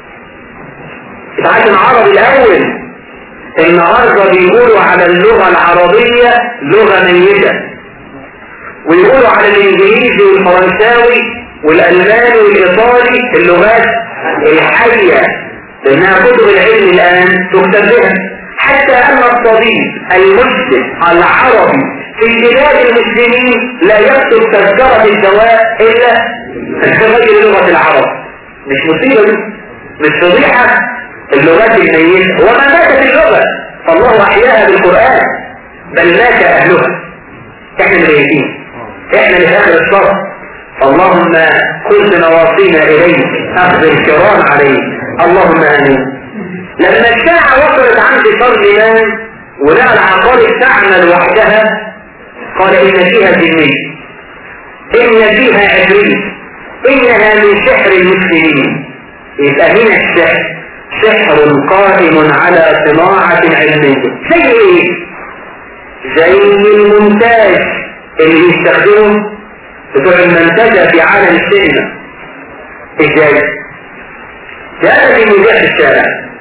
يتعلم عربي الاول النهاردة بيقولوا على اللغة العربية لغة ميتة ويقولوا على الانجليزي والفرنساوي والالماني والايطالي اللغات الحية لانها كتب العلم الان تكتب بها حتى ان الطبيب المسلم العربي في بلاد المسلمين لا يكتب تذكرة الدواء الا بغير لغة العرب مش مصيبة دي مش فضيحة اللغات الميتة وما ماتت اللغة فالله احياها بالقرآن بل مات اهلها احنا ميتين احنا اللي في اخر الصف اللهم كل نواصينا اليك اخذ الكرام عليك اللهم امين لما الساعة وصلت عند صار ولقى العقارب تعمل وحدها قال إن فيها جنين إن فيها عفريت إنها من سحر المسلمين يبقى هنا السحر سحر قائم على صناعة علمية زي ايه؟ زي المونتاج اللي بيستخدمه بتوع المنتجة في عالم السينما ازاي؟ جاءت في مذيع في الشارع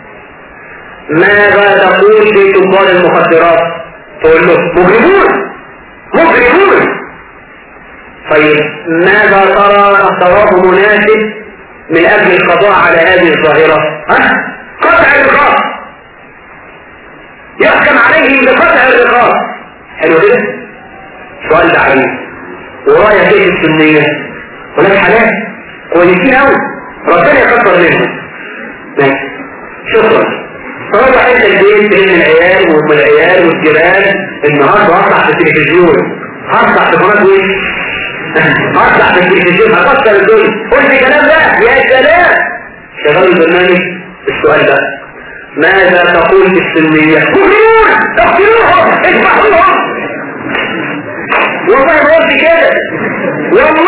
ماذا تقول في تجار المخدرات؟ تقول له مجرمون مجرمون طيب ماذا ترى تراه مناسب من اجل القضاء على هذه الظاهرة ها قطع الرقاب يحكم عليه بقطع الرقاب حلو كده سؤال تعريف ورايا كيف السنية ولاد حلال كويسين قوي ربنا يكبر منهم ماشي شكرا طبعا انت البيت بين العيال وام العيال والجيران النهارده هطلع في التلفزيون هطلع في قناه وش هطلع في التلفزيون هكسر الدنيا قلت الكلام ده يا سلام شغال البرنامج السؤال ده ماذا تقول في السلمية؟ كلون اقتلوهم اذبحوهم والله ما قلت كده والله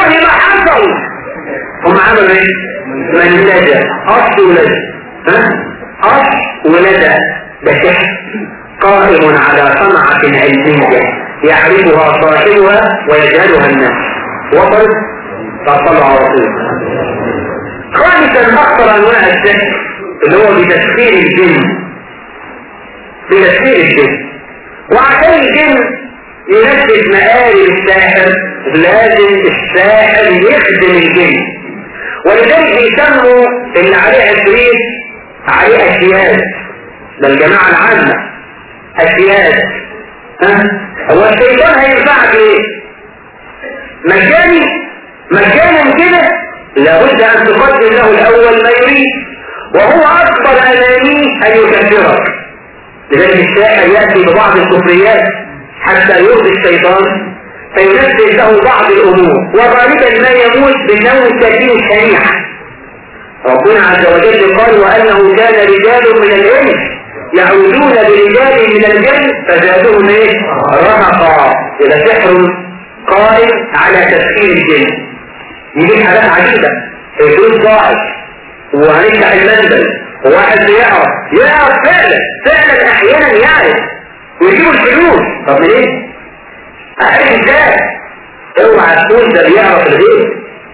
عملوا ايه؟ من لدى أصل ولدى ها؟ أصل ولدى ده سحر قائم على صنعة علمية يعرفها صاحبها ويجهلها الناس وصلت فصلوا على رسول خامسا أخطر أنواع السحر اللي هو بتسخير الجن بتسخير الجن وعشان الجن ينفذ مآرب الساحر لازم الساحر يخدم الجن ولذلك بيسموا اللي عليه عفريت عليه أشياد ده الجماعة العامة أشياد ها هو الشيطان هينفعك ايه مجاني مجانا كده لابد ان تقدم له الاول ما يريد وهو اكبر امانيه ان يكفرك لذلك الساحر ياتي ببعض الكفريات حتى يرضي الشيطان فينفذ له بعض الامور وغالبا ما يموت بنوم سكين شنيعه ربنا عز وجل قال وانه كان رجال من الانس يعودون برجال من الجن فزادهم ايه رهقا الى سحر قائم على تسخير الجن يجيب حالات عجيبة الفلوس ضاعت وهنفتح المنزل وواحد بيعرف يعرف فعلا فعلا احيانا يعرف ويجيبوا الفلوس طب ليه؟ اعرف ازاي؟ اوعى تقول ده بيعرف الغيب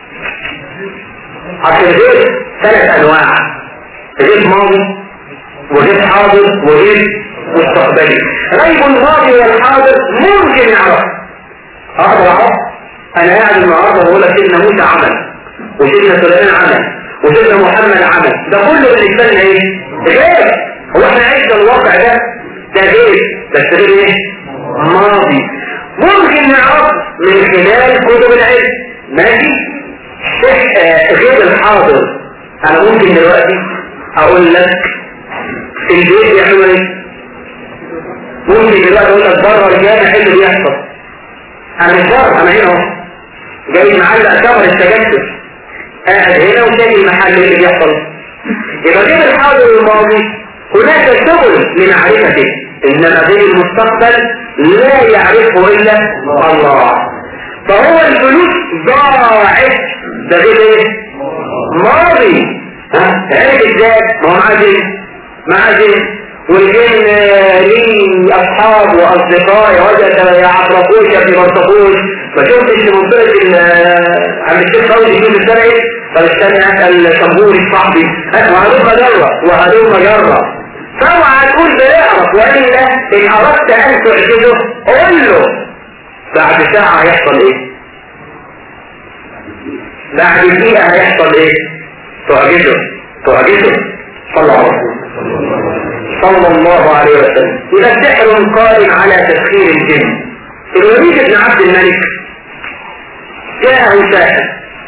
اصل الغيب ثلاث انواع غيب ماضي وغيب حاضر وغيب مستقبلي غيب الماضي والحاضر ممكن يعرف اقدر اعرف انا قاعد النهارده بقول لك سيدنا موسى عمل وسيدنا سليمان عمل وسيدنا محمد عمل ده كله بالنسبه لنا ايه؟ غير هو احنا عشنا الواقع ده ده غير بس غير ايه؟ ماضي ممكن نعرف من خلال كتب العلم ماشي؟ غير الحاضر انا ممكن دلوقتي اقول لك في البيت بيعملوا ايه؟ ممكن دلوقتي اقول لك بره الجامع ايه اللي بيحصل؟ انا مش بره انا هنا اهو جاي معلق كبر التجسس قاعد هنا وشايف المحل اللي بيحصل يبقى غير الحاضر والماضي هناك سبل لمعرفته انما غير المستقبل لا يعرفه الا الله فهو الفلوس ضاعت ده غير ايه ماضي ها عرف ازاي ما هو معاه جن معاه جن والجن ليه اصحاب واصدقاء وجد يعرفوش يا مرتقوش ما شفتش في منطقه عند الشيخ فوزي يجيب السنه طب استنى اسال شمبوري صاحبي وهلوم جره وهلوم جره فاوعى تقول بيعرف والا ان اردت ان تعجزه قول له بعد ساعه هيحصل ايه بعد دقيقه هيحصل ايه تعجزه تعجزه صلى الله عليه وسلم صلى الله عليه وسلم إذا سحر قائم على تسخير الجن الوليد بن عبد الملك جاءه ساحر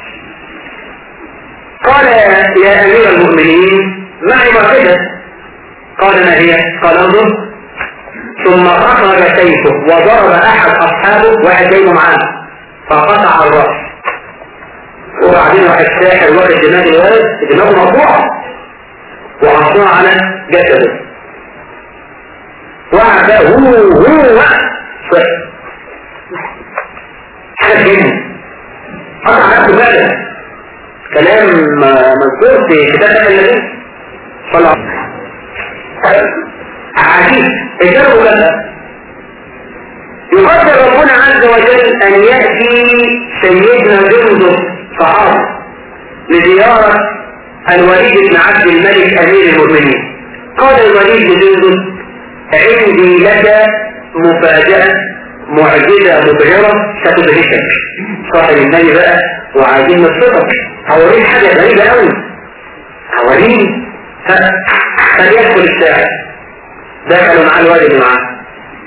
قال يا أمير المؤمنين معي واحدة قال ما هي قال انظر ثم أخرج سيفه وضرب أحد أصحابه واحد جايبه معاه فقطع الرأس وبعدين واحد ساحر واخد دماغ الولد دماغه مقطوعة وعصاه على جسده وقع بقى هو هو حاجة جن قطع نفسه بقى كلام مذكور في كتاب النبي صلى الله عليه وسلم عجيب اجابه كذا يقدر ربنا عز وجل ان يأتي سيدنا جندب صحابي لزيارة الوليد بن عبد الملك امير المؤمنين قال الوليد لجندب عندي لك مفاجأة معجزة مبهرة ستدهشك صاحب النبي بقى وعايزين نصفتك هوريك حاجة غريبة قوي هوريك فليدخل الساعة دخلوا معاه الوالد معاه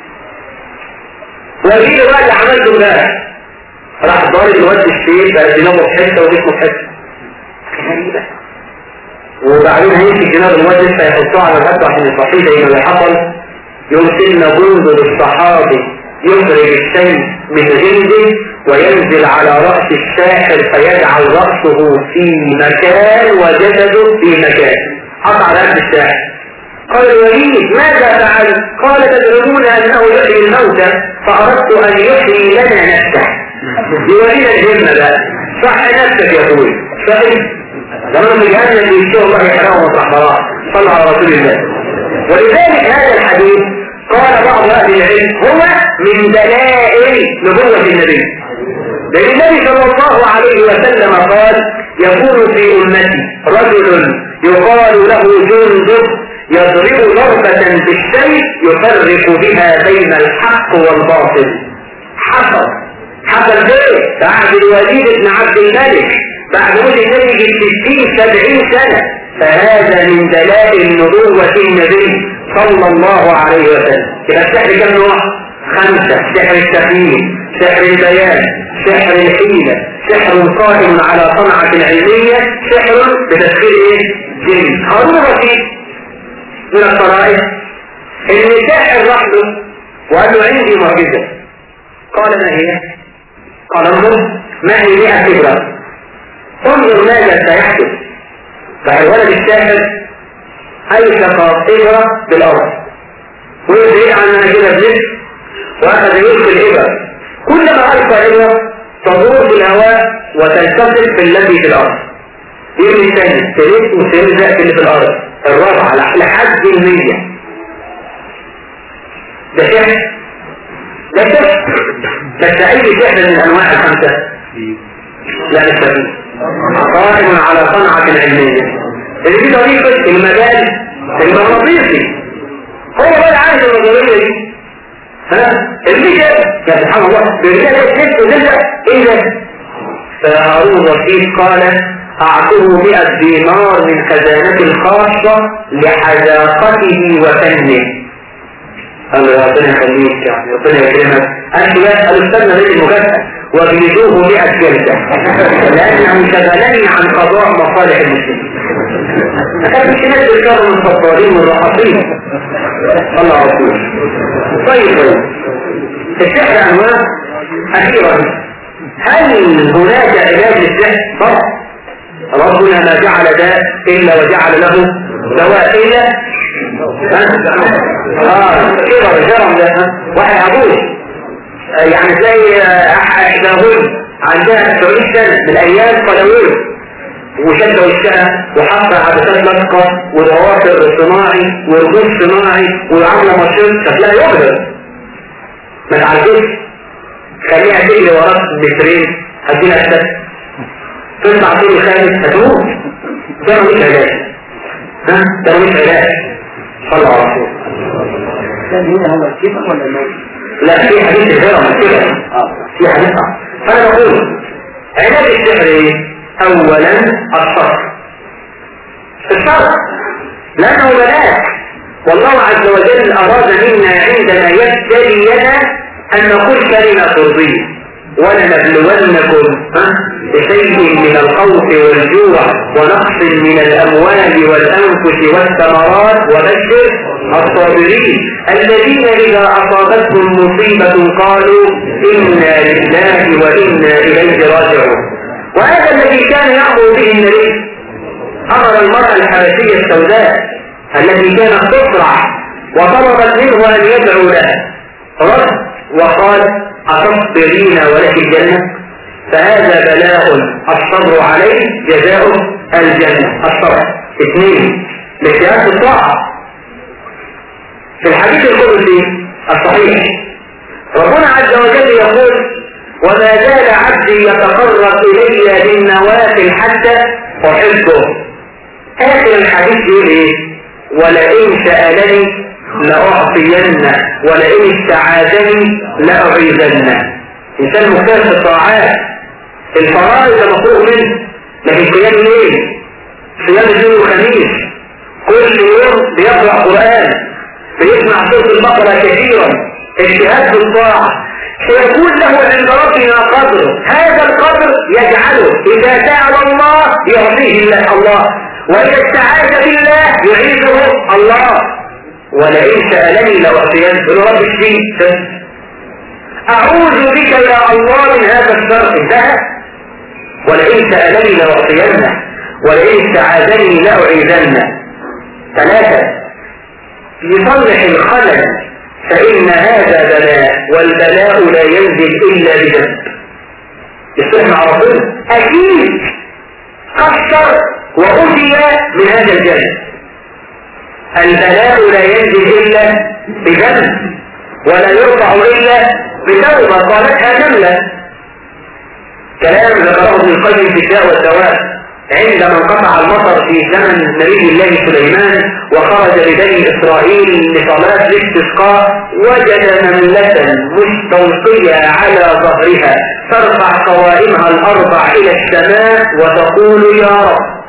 وريله بقى اللي عملته امبارح راح ضارب الواد الشيء بقى دماغه في حته وجسمه في حته غريبة وبعدين هيمسك دماغ الواد لسه هيحطوه على الغد عشان يصحيه زي ما اللي حصل يرسلنا جند للصحابي يخرج الشمس من جلده وينزل على رأس الساحر فيجعل رأسه في مكان وجسده في مكان قطع رأس الساحر قال الوليد ماذا فعل قال تدرمون أنه يحيي الموتى فأردت أن يحيي لنا نفسه يولينا الهمة بقى صح نفسك يا اخوي صحيح زمان الجهنم يشتغل الله يحرقه مطرح صلى على رسول الله ولذلك هذا الحديث قال بعض اهل العلم هو من دلائل نبوة النبي لأن النبي صلى الله عليه وسلم قال يكون في أمتي رجل يقال له جندب يضرب ضربة بالسيف يفرق بها بين الحق والباطل حصل حصل ايه بعد الوليد بن عبد الملك بعد موت النبي بستين سبعين سنة فهذا من دلائل نبوة النبي صلى الله عليه وسلم يبقى السحر كم نوع؟ خمسة سحر التقييم سحر البيان سحر الحيلة سحر قائم على صنعة علمية سحر بتدخيل ايه؟ جن هارون الرشيد من الطرائف ان ساحر راح له وقال له عندي معجزة قال ما هي؟ قال انظر ما هي 100 كبرة انظر ماذا سيحدث فالولد الساحر ألصق إبرة بالأرض ويدعي عن أنا كده بلف وأخذ يلقي الإبرة كلما ألقى إبرة تدور في الهواء وتلتصق في الذي في الأرض يرمي ثاني تلف وتلزق في اللي في الأرض الرابعة لحد المية ده سحر ده سحر بس أي سحر من أنواع الخمسة لا نستفيد قائم على صنعة علمية اللي دي طريقة المجال المغناطيسي هو بقى عارف النظرية دي ها اللي كده يا سبحان الله برجال الست وتبدأ ايه ده فهارون الرشيد قال اعطه 100 دينار من خزانتي الخاصة لحذاقته وفنه قال له ربنا يخليك يعني ربنا يكرمك انت بس قالوا استنى ليه المكافأة وجلدوه 100 جلدة لانه شغلني عن قضاء مصالح المسلمين كان في ناس الكرم الفطارين والرحصين الله عظيم طيب طيب السحر انواع اخيرا هل هناك علاج للسحر؟ طبعا ربنا ما جعل داء الا وجعل له دواء الا اه كبر جرم ده واحد ابوه يعني زي احداهن عندها 90 سنه من ايام قلويه وشد وشها وحط عدسات لصقة وضوافر صناعي ورجول صناعي وعاملة مشيط شكلها يبهر ما تعرفش خليها تجري وراك مترين هدينا السد تطلع طول الخامس هتموت ده مش علاج ها ده مش علاج صلى الله عليه وسلم هو الكفر ولا الموت؟ لا في حديث غير من كده في حديث فانا بقول علاج السحر ايه اولا الصبر الصبر لانه بلاء والله عز وجل اراد منا عندما يبتلينا ان نقول كلمه ترضيه ولنبلونكم بشيء من الخوف والجوع ونقص من الاموال والانفس والثمرات وبشر الصابرين الذين اذا اصابتهم مصيبه قالوا انا لله وانا اليه راجعون وهذا الذي كان يأمر به النبي أمر المرأة الحبشية السوداء التي كانت تطرح وطلبت منه أن يدعو لها رد وقال أتصبرين ولك الجنة فهذا بلاء الصبر عليه جزاء الجنة الصبر اثنين لاجتهاد الطاعة في الحديث القدسي الصحيح ربنا عز وجل يقول وما زال عبدي يتقرب إلي بالنوافل حتى أحبه آخر الحديث يقول إيه ولئن سألني لأعطينه ولئن استعاذني لأعيذنه إنسان مختلف في الطاعات الفرائض مفروغ منه لكن قيام الليل صيام الاثنين والخميس كل يوم بيقرأ قرآن بيسمع سورة البقرة كثيرا اجتهاد بالطاعة سيكون له عند ربنا قدر هذا القدر يجعله إذا سأل الله يعطيه الله الله وإذا استعاذ بالله يعيذه الله ولئن سألني لأعطينه رب اشفيه أعوذ بك يا الله من هذا الشر انتهى ولئن سألني لأعطينه ولئن استعاذني لأعيذنه ثلاثة يصلح الخلل فإن هذا بلاء والبلاء لا ينزل إلا بذنب يصلح مع ربنا أكيد أكيد قصر وأذي من هذا الجانب البلاء لا ينزل إلا بذنب ولا يرفع إلا بتوبة قالتها نملة كلام ذكره ابن القيم في الداء والدواء عندما انقطع المطر في زمن نبي الله سليمان وخرج ببني إسرائيل لصلاة الاستسقاء وجد نملة مستلقية على ظهرها ترفع قوائمها الأربع إلى السماء وتقول يا رب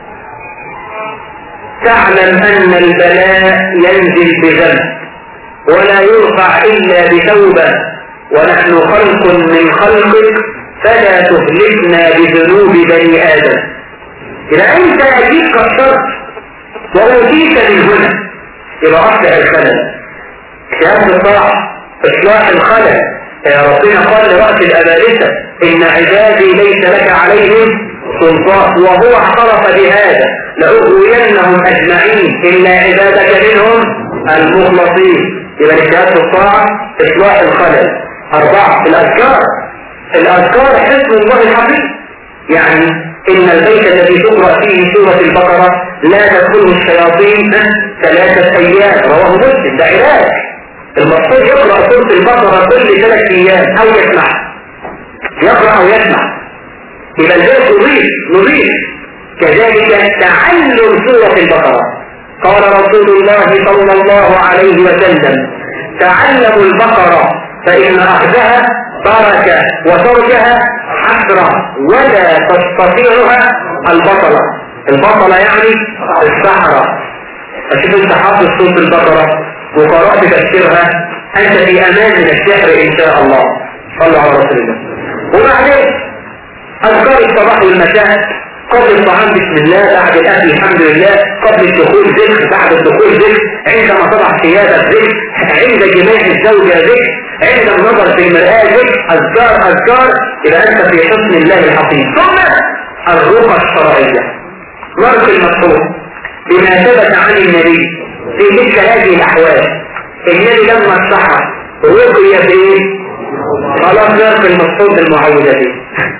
تعلم أن البلاء ينزل بذنب ولا يرفع إلا بتوبة ونحن خلق من خلقك فلا تهلكنا بذنوب بني آدم إذا أنت أجيب قصرت وأوتيت من هنا يبقى أصلح الخلل اجتهاد الطاعة إصلاح الخلل يا ربنا قال لرأس الأبالسة إن عبادي ليس لك عليهم سلطان وهو اعترف بهذا لأغوينهم أجمعين إلا عبادك منهم المخلصين يبقى اجتهاد الطاعة إصلاح الخلل أربعة الأذكار الأذكار حسن الله الحقيقي يعني إن البيت الذي تقرأ فيه سورة البقرة لا تدخله الشياطين ثلاثة أيام رواه مسلم ده علاج المقصود يقرأ سورة البقرة كل ثلاث أيام أو يسمع يقرأ أو يسمع يبقى البيت نظيف نظيف كذلك تعلم سورة البقرة قال رسول الله صلى الله عليه وسلم تعلموا البقرة فإن أخذها بركة وتركها حسرة ولا تستطيعها البطلة البطلة يعني السحرة أشوف انت حافظ سورة البقرة وقرأت تفسيرها أنت في أمان من السحر إن شاء الله صلى على رسول الله وبعدين أذكار الصباح والمساء قبل الطعام بسم الله بعد الأكل الحمد لله قبل الدخول ذكر بعد الدخول ذكر عندما تضع ثيابك ذكر عند جماع الزوجة ذكر عند النظر في المرآة ذكر أذكار أذكار إذا أنت في حسن الله الحقيقي ثم الرقى الشرعية مرق المطلوب بما ثبت عن النبي في تلك هذه الأحوال النبي لما الصحى رقي في خلاص مرق المطلوب بالمعوذتين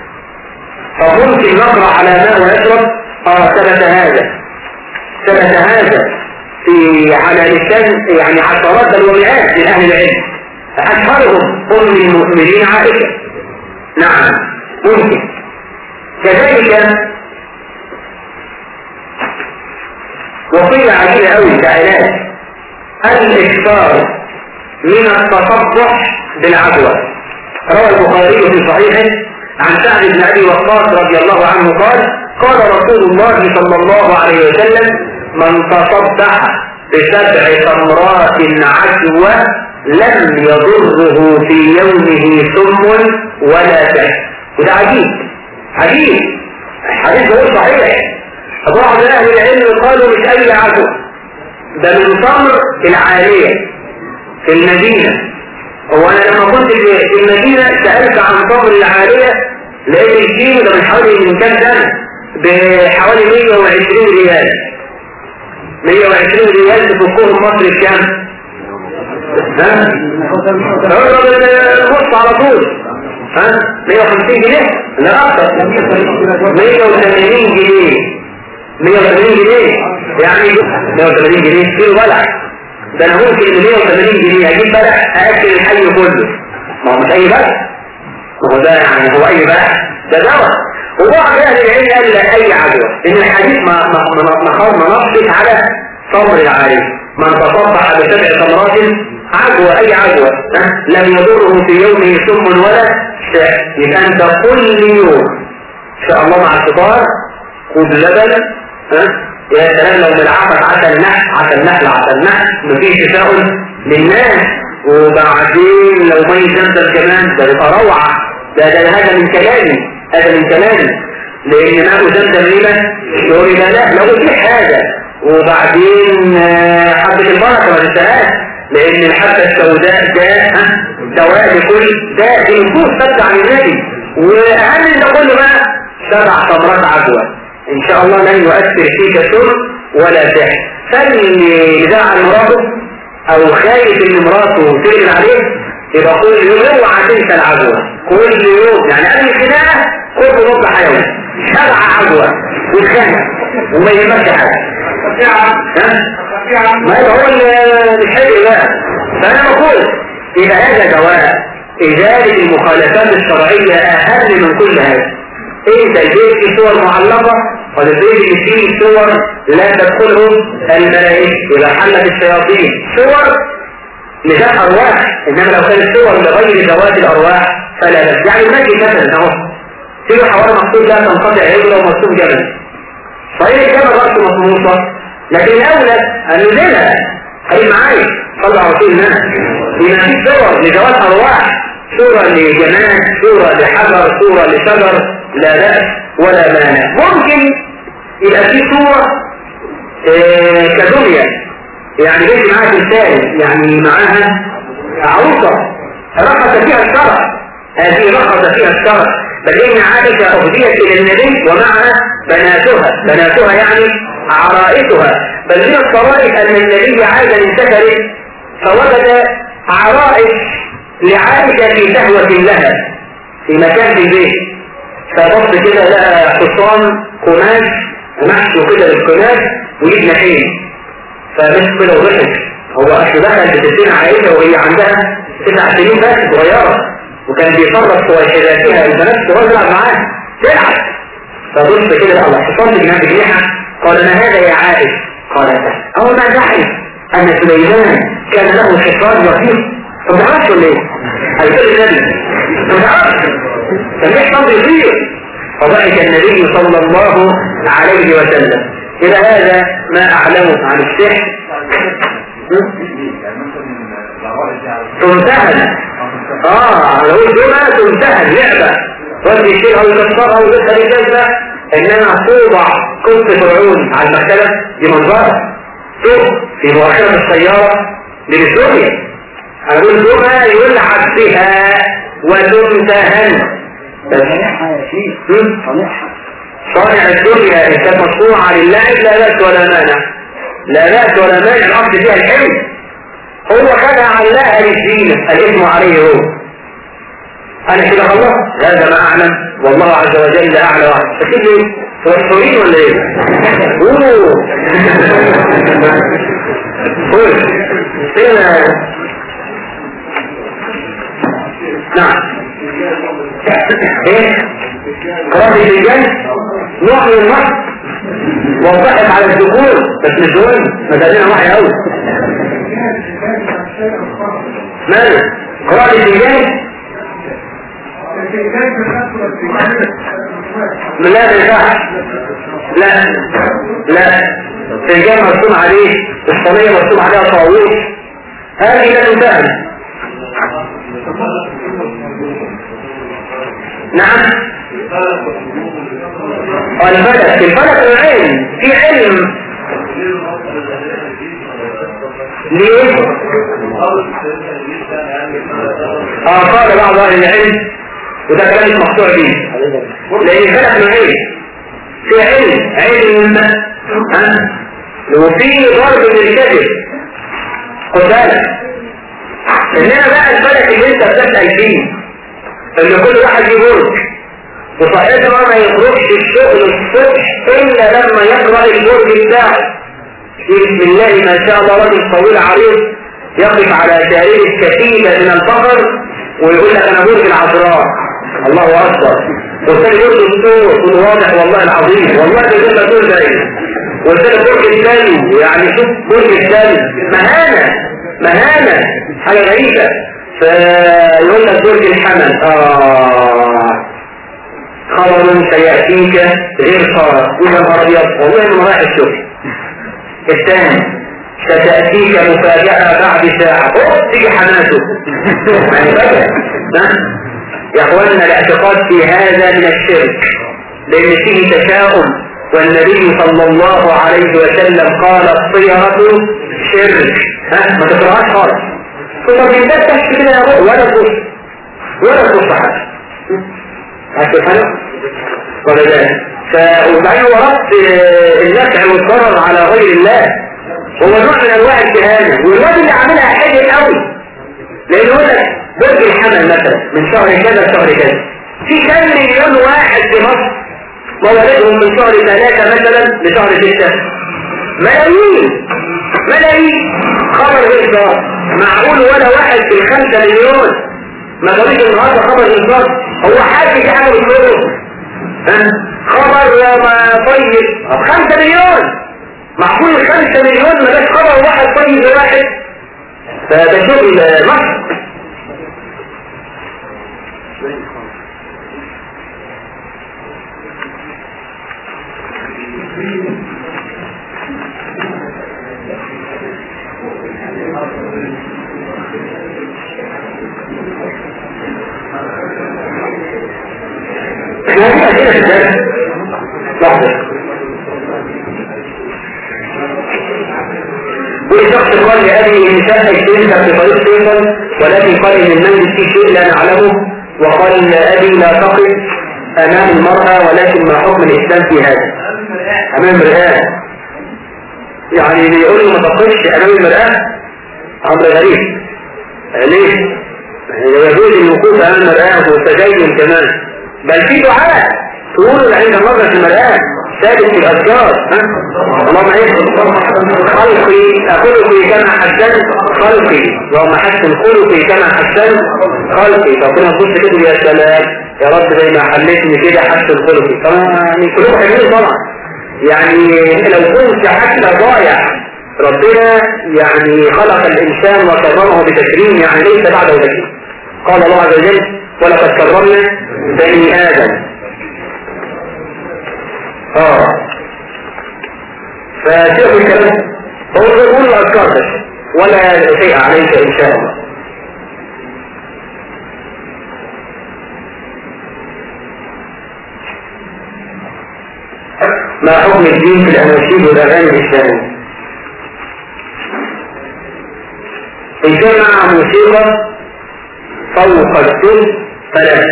فممكن نقرأ على ماء ويشرب اه ثبت هذا ثبت هذا في على لسان يعني عشرات بل ومئات من اهل العلم اشهرهم ام المؤمنين عائشه نعم ممكن كذلك وصية عجيبة قوي كعلاج الاكثار من التصبح بالعدوى روى البخاري في صحيحه عن سعد بن أبي وقاص رضي الله عنه قال قال رسول الله صلى الله عليه وسلم من تصبح بسبع تمرات عدوى لم يضره في يومه سم ولا سحر وده عجيب عجيب الحديث هو صحيح بعض أهل العلم قالوا مش أي عدوى ده من تمر العالية في المدينة هو انا لما كنت في المدينة سألت عن تمر العالية لقيت الكيلو ده من حوالي من كام سنة بحوالي 120 ريال 120 ريال تفكوهم مصر بكام؟ ها؟ اضرب النص على طول ها؟ 150 جنيه؟ لا اكتر 180 جنيه 180 جنيه يعني 180 جنيه كيلو بلع ده انا ممكن ب 180 جنيه اجيب بلح اكل الحي كله ما هو مش اي بلح ما هو ده يعني هو اي بلح ده دواء وبعض اهل العلم قال لا اي عدوى ان الحديث ما ما ما ما نصت على صبر العالم من تصبح بسبع تمرات عدوى اي عدوى لم يضره في يومه سم ولا سحر يبقى انت كل يوم ان شاء الله مع الفطار خذ لبن ها يا سلام لو بالعسل عسل نحل عسل نحل عسل نحل مفيش تفاؤل للناس وبعدين لو مي زمزم كمان ده يبقى روعة ده ده هذا من كلامي هذا من كلامي لان ماء زمزم ليه يقول لا لو اتيح هذا وبعدين حبة البركة ما تنساهاش لان الحبة السوداء ده دواء لكل ده دي نفوس ثابتة عن النبي واهم من ده كله بقى سبع تمرات عدوى ان شاء الله لن يؤثر فيك سر ولا سحر فاللي يزعل مراته او خايف ان مراته تقل عليه يبقى كل يوم اوعى تنسى العدوى كل يوم يعني قبل الخناقه خد نص حيوي شغل وما يهمكش حاجه ها؟ ما يبقى هو اللي مش حلو بقى فانا بقول الى هذا جواب ازاله المخالفات الشرعيه اهم من كل هذا انت البيت في صور معلقه والبيت اللي فيه صور لا تدخله الملائكه اذا حلت الشياطين صور لذات ارواح انما لو كانت صور لغير ذوات الارواح فلا بس يعني المسجد مثلا اهو في حوالي مقصود لا تنقطع رجله ومقصود جبل صحيح الجبل راسه مصموصه لكن الاولى ان نزلها خلي معايا صلى على رسول الله يبقى في صور لذوات ارواح صورة لجمال صورة لحجر صورة لشجر لا بأس ولا مانع ممكن يبقى في صورة آه كدنيا يعني جيت معاها تمثال يعني معاها عروسة رخص فيها الشرع هذه رخص فيها الشرع بل إن عائشة أهديت إلى النبي ومعها بناتها بناتها يعني عرائسها بل من الصرائح أن النبي عاد من سفر فوجد عرائس لعائشة في سهوة لها في مكان في البيت فبص كده لقى حصان قماش ومحشي كده بالقماش ويجيب نحيل فمسك كده وضحك هو أصل دخل بستين عائشة وهي عندها تسع سنين بس صغيرة وكان بيصرف وشباتها البنات الصغار تلعب معاه تلعب فبص كده لقى الحصان بجناب جنيحة قال ما هذا يا عائش قالت أول ما دعي أن سليمان كان له حصان رهيب طب ما عرفش ولا ايه؟ هيقول النبي طب ما عرفش كان يحصل يطير فضحك النبي صلى الله عليه وسلم إلى هذا ما أعلمه عن السحر تمتهن اه لو الجمعة تمتهن لعبة ودي الشيء او يكسرها ويدخل الجزة انما توضع قصة فرعون على المكتبة دي منظرة شوف في مؤخرة السيارة دي مش دنيا انا بقول جمعة يلعب بها وتمتهن صانعها يا شيخ صانعها صانع الدنيا إن كانت مصنوعة لله لا بأس ولا مانع لا بأس ولا مانع الأصل فيها الحلم هو خدها علاها للزينة الاسم عليه هو أنا كده خلاص هذا ما أعلم والله عز وجل أعلى واحد أكيد ليه توحيين ولا إيه؟ أوه قول فين نعم ايه قرار الرجال نوع من الوحي وضحت على الذكور بس مش دول مدادين وحي قوي ماذا قرار الرجال لا ما ينفعش لا لا الرجال مرسوم عليه الصينية مرسوم عليها طاووس هذه لا تنتهي نعم الفلك الفلك العلم في علم ليه اه قال بعض اهل العلم وده كان مقطوع به لان الفلك العلم في علم علم ها وفي ضرب من الكذب خد بالك انما بقى الفلك اللي انت بتسال فيه ان كل واحد يمرك وصاحبنا ما يخرجش الشغل الصبح الا لما يقرأ البرج بتاعه بسم الله ما شاء الله راجل طويل عريض يقف على شارب الكتيبة من الفقر ويقول لك انا برج العذراء الله اكبر والثاني برج الصور يقول واضح والله العظيم والله ده يقول لك دول زي والثاني برج الثاني يعني شوف برج الثاني مهانة مهانة حاجة غريبة فيقول لك برج الحمل آه خبر سيأتيك غير صار إذا مرضيات والله من رايح الشغل الثاني ستأتيك مفاجأة بعد ساعة أوه تيجي حماسه يعني بدأ يا أخواننا الاعتقاد في هذا من الشرك لأن فيه تشاؤم والنبي صلى الله عليه وسلم قال الطيرة شرك ها ما تقرأهاش خالص طب من ده تحكي كده يا ابو ولا تبص ولا تبص حاجه عشان حاجه ولا لا فوبعدين وربط النفع والضرر على غير الله هو نوع من انواع الكهانه والواد اللي عاملها حلو قوي لان يقول لك برج الحمل مثلا من شهر كذا لشهر كذا في كام مليون واحد في مصر وولدهم من شهر ثلاثة مثلا لشهر ستة ملايين ملايين خبر الإصدار معقول ولا واحد في الخمسة مليون ما قالوش النهارده خبر الإصدار هو حد في حاجة بتقوله ها خبر ما طيب خمسة مليون معقول الخمسة مليون ما جاش خبر واحد طيب لواحد فده شغل مصر احنا هنبقى كده في الدرس لحظة والشخص قال لأبي إن كان يجتنك في طريق سيفا ولكن قال إن المنزل فيه شيء لا نعلمه وقال لأبي لا تقف أمام المرأة ولكن ما حكم الإسلام في هذا أمام المرآة يعني اللي يقول له ما تقفش أمام المرآة أمر غريب ليه؟ يجوز الوقوف أمام المرآة والتدين كمان بل في دعاء تقولوا عند النظر في المرآة ثابت في الأذكار ها؟ اللهم ايه خلقي خلقي كما حسن خلقي اللهم حسن خلقي كما حسن خلقي ربنا تبص كده يا سلام يا رب زي ما حلتني كده حسن خلقي طبعا يعني كلهم حلوين طبعا يعني لو كنت حتى ضايع ربنا يعني خلق الإنسان وكرمه بتكريم يعني ليس بعده ذكي قال الله عز وجل ولقد كرمنا بني آدم اه فشوف الكلام هو يقول الأذكار بس ولا شيء عليك إن شاء الله ما حكم الدين في الأناشيد والأغاني الإسلامية اجتمع موسيقى فوق الثلث ثلاثة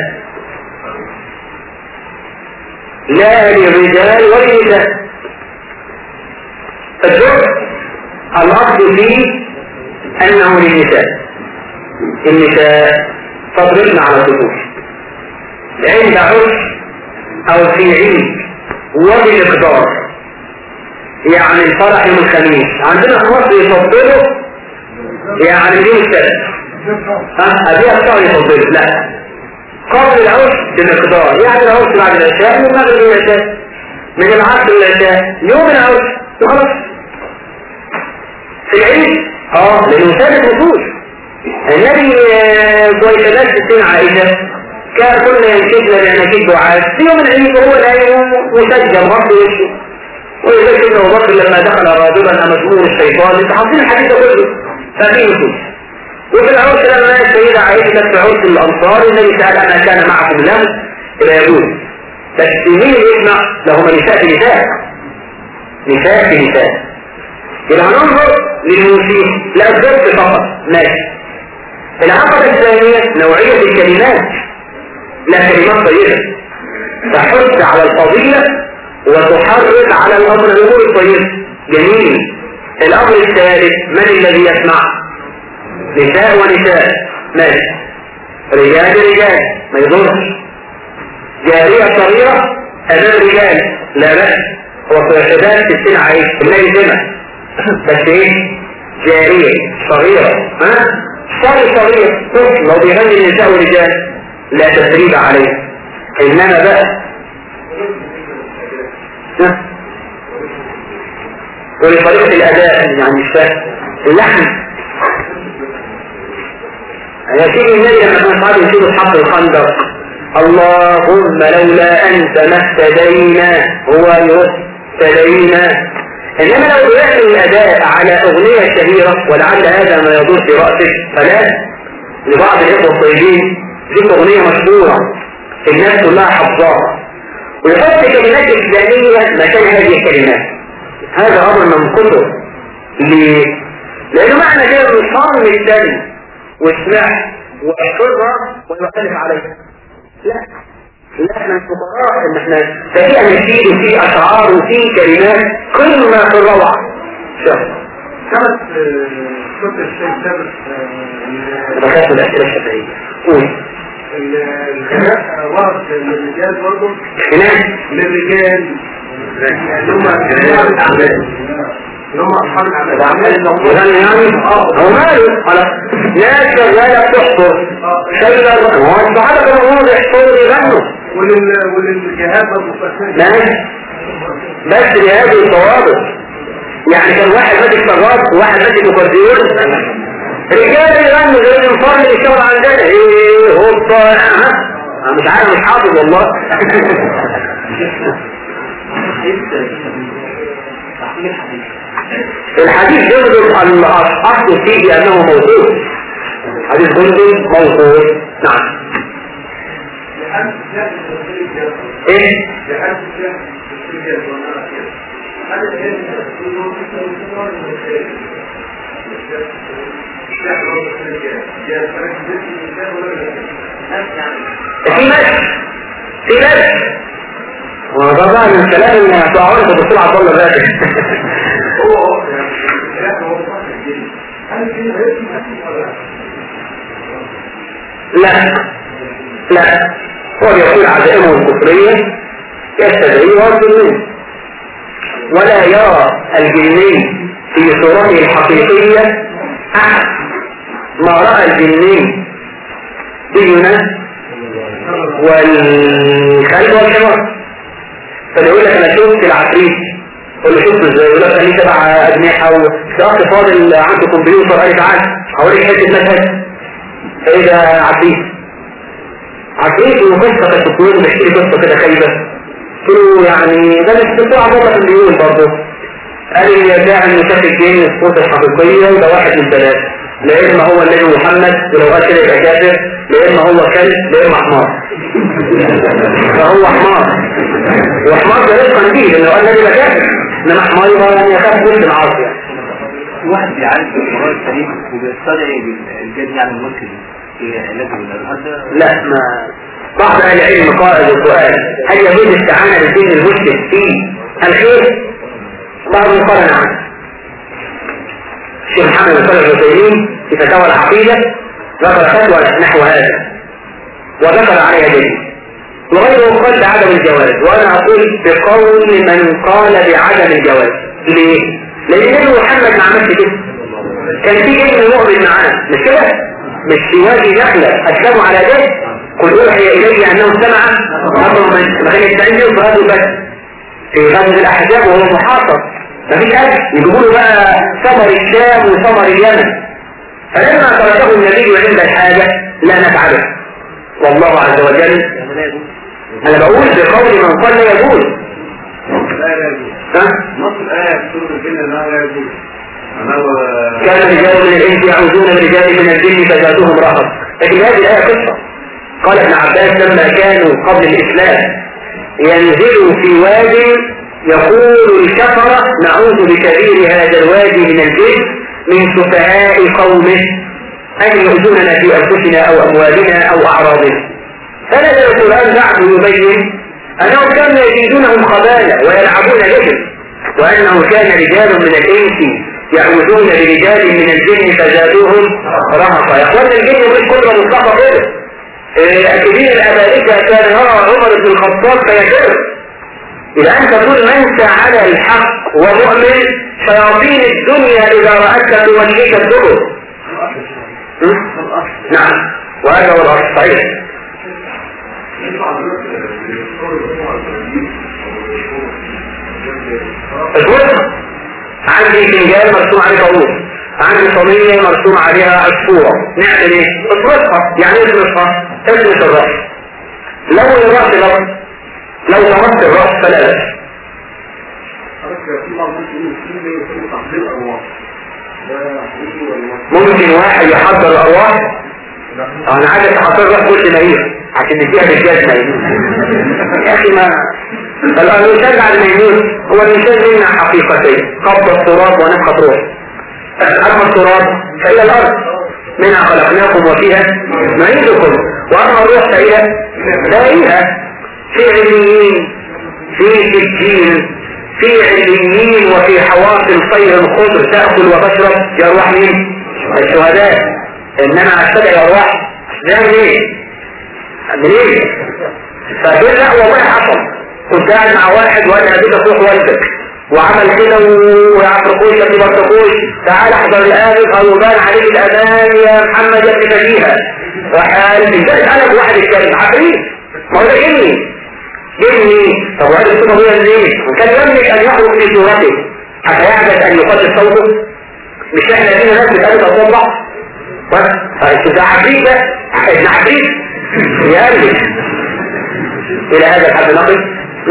لا للرجال وللنساء الجزء الأصل فيه أنه للنساء النساء تضربن على الطفوش عند عرس أو في عيد وبمقدار يعني الفرح يوم الخميس عندنا في مصر يفضلوا يعني يوم السبت ها أبيها الشهر يفضلوا لا قبل العرس بمقدار يعني العرس بعد العشاء من المغرب للعشاء من العصر للعشاء يوم العرس وخلاص في العيد اه لانه ثابت نفوس النبي كويسات ستين عائشة كان كنا ينشدنا لأنشد دعاء في يوم العيد وهو نايم مسجل مغطي وشه وإذا كنا أبو بكر لما دخل راجلا مجنون الشيطان انت حاطين الحديث ده كله ففي نفوس وفي العرس لما السيدة عائشة في عرس الأنصار النبي سأل أنا كان معكم لم إلى يجوز بس مين اللي يسمع لهم نساء في نساء نساء في نساء يبقى ننظر للموسيقى لا الضبط فقط ماشي العقبة الثانية نوعية الكلمات لا كلمات طيبة تحث على الفضيلة وتحرض على الأمر الأمور الطيبة جميل الأمر الثالث من الذي يسمع نساء ونساء ماشي رجال رجال ما يضرش جارية صغيرة أمام رجال لا بأس هو في اعتدال ستين عايش بالله سمع بس ايه جارية صغيرة ها صغير صغير طفل لو بيغني النساء والرجال لا تسريب عليه انما بقى ها ولطريقة الأداء يعني مش فاهم اللحن يا سيدي النبي لما كان صعب يشيل حق الخندق اللهم لولا أنت ما اهتدينا هو يهتدينا إنما لو رأيت الأداء على أغنية شهيرة ولعل هذا ما يدور في رأسك فلا لبعض الإخوة الطيبين دي أغنية مشهورة الناس كلها حفظاها ويحط كلمات إسلامية مكان هذه الكلمات هذا أمر منقطع ليه؟ لأنه معنى كده صار للثاني واسمع واحفظها ويختلف عليها لا لا احنا الفقراء ان احنا ففي اناشيد وفي اشعار وفي كلمات كل ما في الروعه شوف كانت كنت الشيء ثابت بخاف من الاسئله الشفهيه قول الخلاف ورد للرجال برضه هناك للرجال اللي هم اصحاب الاعمال اللي هم اصحاب الاعمال وغني يعني هو ماله خلاص ناس شغالة بتحفر شايلة هو الصحابة كانوا هم بيحفروا يغنوا ولل وللجهاد برضه ماشي بس لهذه الضوابط يعني كان واحد ماسك صغار وواحد ماسك مكرديون رجال يغنوا زي الانفار اللي بيشتغل عندنا ايه هوبا ها انا مش عارف مش حافظ والله الحديث جندب الاصل فيه انه موضوع حديث جندب موضوع نعم ايه في مشي في مشي وده بقى من كلام ان تعاون الدكتور عبد الله الراتب لا لا هو يقول عزائمه الكفرية يستدعيه الجنين ولا يرى الجنين في صورته الحقيقية أحد ما رأى الجنين باليونان والخلق والحمار فيقول لك انا شفت العفريت قول له شفته ازاي يقول لك انا ليه سبع اجنحه وشخص فاضل عنده كمبيوتر قال تعالى هوريك حته مشهد ايه ده عفريت عفريت وقصه كانت بتقول بيحكي لي قصه كده خايبه قلت له يعني ده مش بتوع عبد الله بيقول برضه قال لي ده انه شاف الجن الصوت الحقيقيه وده واحد من ثلاثه لا اما هو النبي محمد ولو قال كده يبقى كافر لا اما هو كلب لا اما حمار فهو حمار وحمار ده رزقا فيه لانه قال النبي يبقى كافر انما حمار يبقى يعني يخاف جزء العاصي يعني واحد بيعالج القرآن الكريم وبيستدعي الجن يعني الممكن في علاج هذا لا ما بعض اهل العلم قال السؤال هل يجوز الاستعانه بالدين المسلم في الخير؟ بعضهم قال نعم الشيخ محمد بن صالح العثيمين في فتاوى العقيده ذكر فتوى نحو هذا وذكر عليها دليل وغيره قال بعدم الجواز وانا اقول بقول من قال بعدم الجواز ليه؟ لان النبي محمد ما عملش كده كان في جن مؤمن معاه مش كده؟ مش في وادي نخلة أسلموا على ذلك قل أوحي إلي أنه سمع أمر من ما كان يستعين بهم في غزو بدر في غزو الأحزاب وهو محاصر مفيش أكل يجيبوا له بقى ثمر الشام وثمر اليمن فلما تركه النبي عند الحاجة لا نفعله والله عز وجل أنا بقول بقول من قال لا يجوز لا لا يجوز ها؟ نص الآية في سورة الجن أنها لا يجوز أنا و- كان رجال من الإنس يعوذون برجال من الجن فزادوهم رهقا لكن هذه الآية قصة قال ابن عباس لما كانوا قبل الإسلام ينزلوا في وادي يقول الكفرة نعوذ بكبير هذا الوادي من الجن من سفهاء قومه أن يؤذوننا في أنفسنا أو أموالنا أو أعراضنا فنزل القرآن بعد يبين أنهم كانوا يزيدونهم خبالا ويلعبون بهم وأنه كان رجال من الإنس يعوذون برجال من الجن فزادوهم رهقا يا اخوانا الجن مش كل مصطفى كده إيه، كبير الأمريكا كان يرى عمر بن الخطاب فيكره إذا أنت طول ما أنت على الحق ومؤمن شياطين الدنيا إذا رأتك توليك الدبر م? نعم وهذا هو الأصل صحيح الوسط عندي فنجان مرسوم عليه طاووس عندي صينية مرسوم عليها عصفورة نعمل ايه؟ اطلقها يعني ايه اطلقها؟ تلمس الرأس لو الرأس لو لو طمست الرأس فلا بأس في بعض المسلمين في يسمى تحضير أرواح ده حقيقي ولا ممكن واحد يحضر الأرواح انا عايز احضر لك كل مهير عشان نديها للجاز مهير يا اخي ما فالإنسان بعد ما يموت هو الإنسان منا حقيقتين قبض التراب ونفخة روح أما التراب فهي الأرض منها خلقناكم وفيها نعيدكم وأما الروح فهي دائرة في عليين في سجين في عليين وفي حواصل طير الخضر تأكل وتشرب يا أرواح مين؟ الشهداء إنما أستدعي أرواح ده ليه؟ منين؟ فدول لا والله حصل كنت قاعد مع واحد وقال ابيك اخوك والدك وعمل كده ويعرفوش يا ابني ما تقولش تعال احضر الآلف او بان عليك الامان يا محمد يا ابن فيها فقال ازاي اسالك واحد يتكلم عفريت ما هو ده جني جني طب وهذا الصوت ابويا منين؟ وكان يملك ان يخرج من صورته حتى يعجز ان يقدس صوته مش احنا فينا ناس بتقلب اصوات بس فده عفريت ده ابن عفريت يقلب الى هذا الحد نقل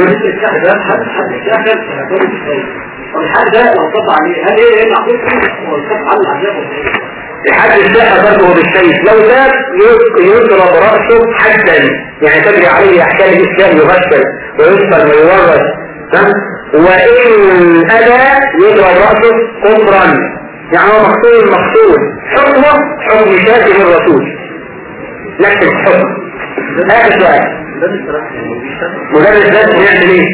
الحد ده لو طبع عليه هل ايه ايه معقول وطبع على العجاب لحد الساحة ضربه بالسيف لو ذاب يضرب رأسه حدا يعني تجري عليه أحكام الإسلام يغسل ويسفل ويورث ها؟ وإن أذى يضرب رأسه كفرا يعني هو مقتول مقتول حكمه حكم شاتم الرسول نفس الحكم آخر سؤال مدرس بس نعمل ايه؟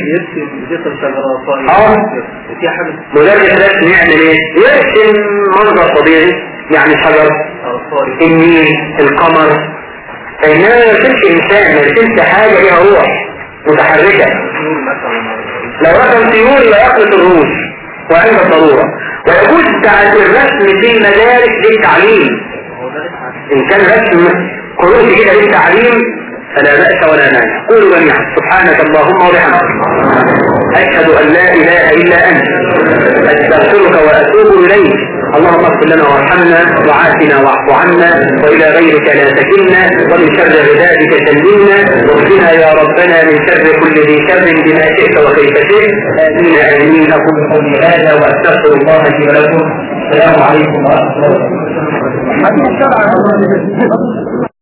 اه في حاجة مدرس بس نعمل ايه؟ يرسم منظر طبيعي يعني شجر النيل القمر فإنما ما يرسمش إنسان ما يرسمش حاجة ليها روح متحركة لو رسم طيور لا يخلط الروح وعند الضرورة ويجوز الرسم في المدارس للتعليم إن كان رسم كروس كده للتعليم فلا بأس ولا مانع قولوا جميعا سبحانك اللهم وبحمدك أشهد أن لا إله إلا أنت أستغفرك وأتوب إليك اللهم اغفر لنا وارحمنا وعافنا واعف عنا وإلى غيرك لا تكلنا ومن شر عبادك سلمنا واغفنا يا ربنا من شر كل ذي شر بما شئت وكيف شئت آمين آمين أقول قولي هذا وأستغفر الله لي ولكم السلام عليكم ورحمة الله وبركاته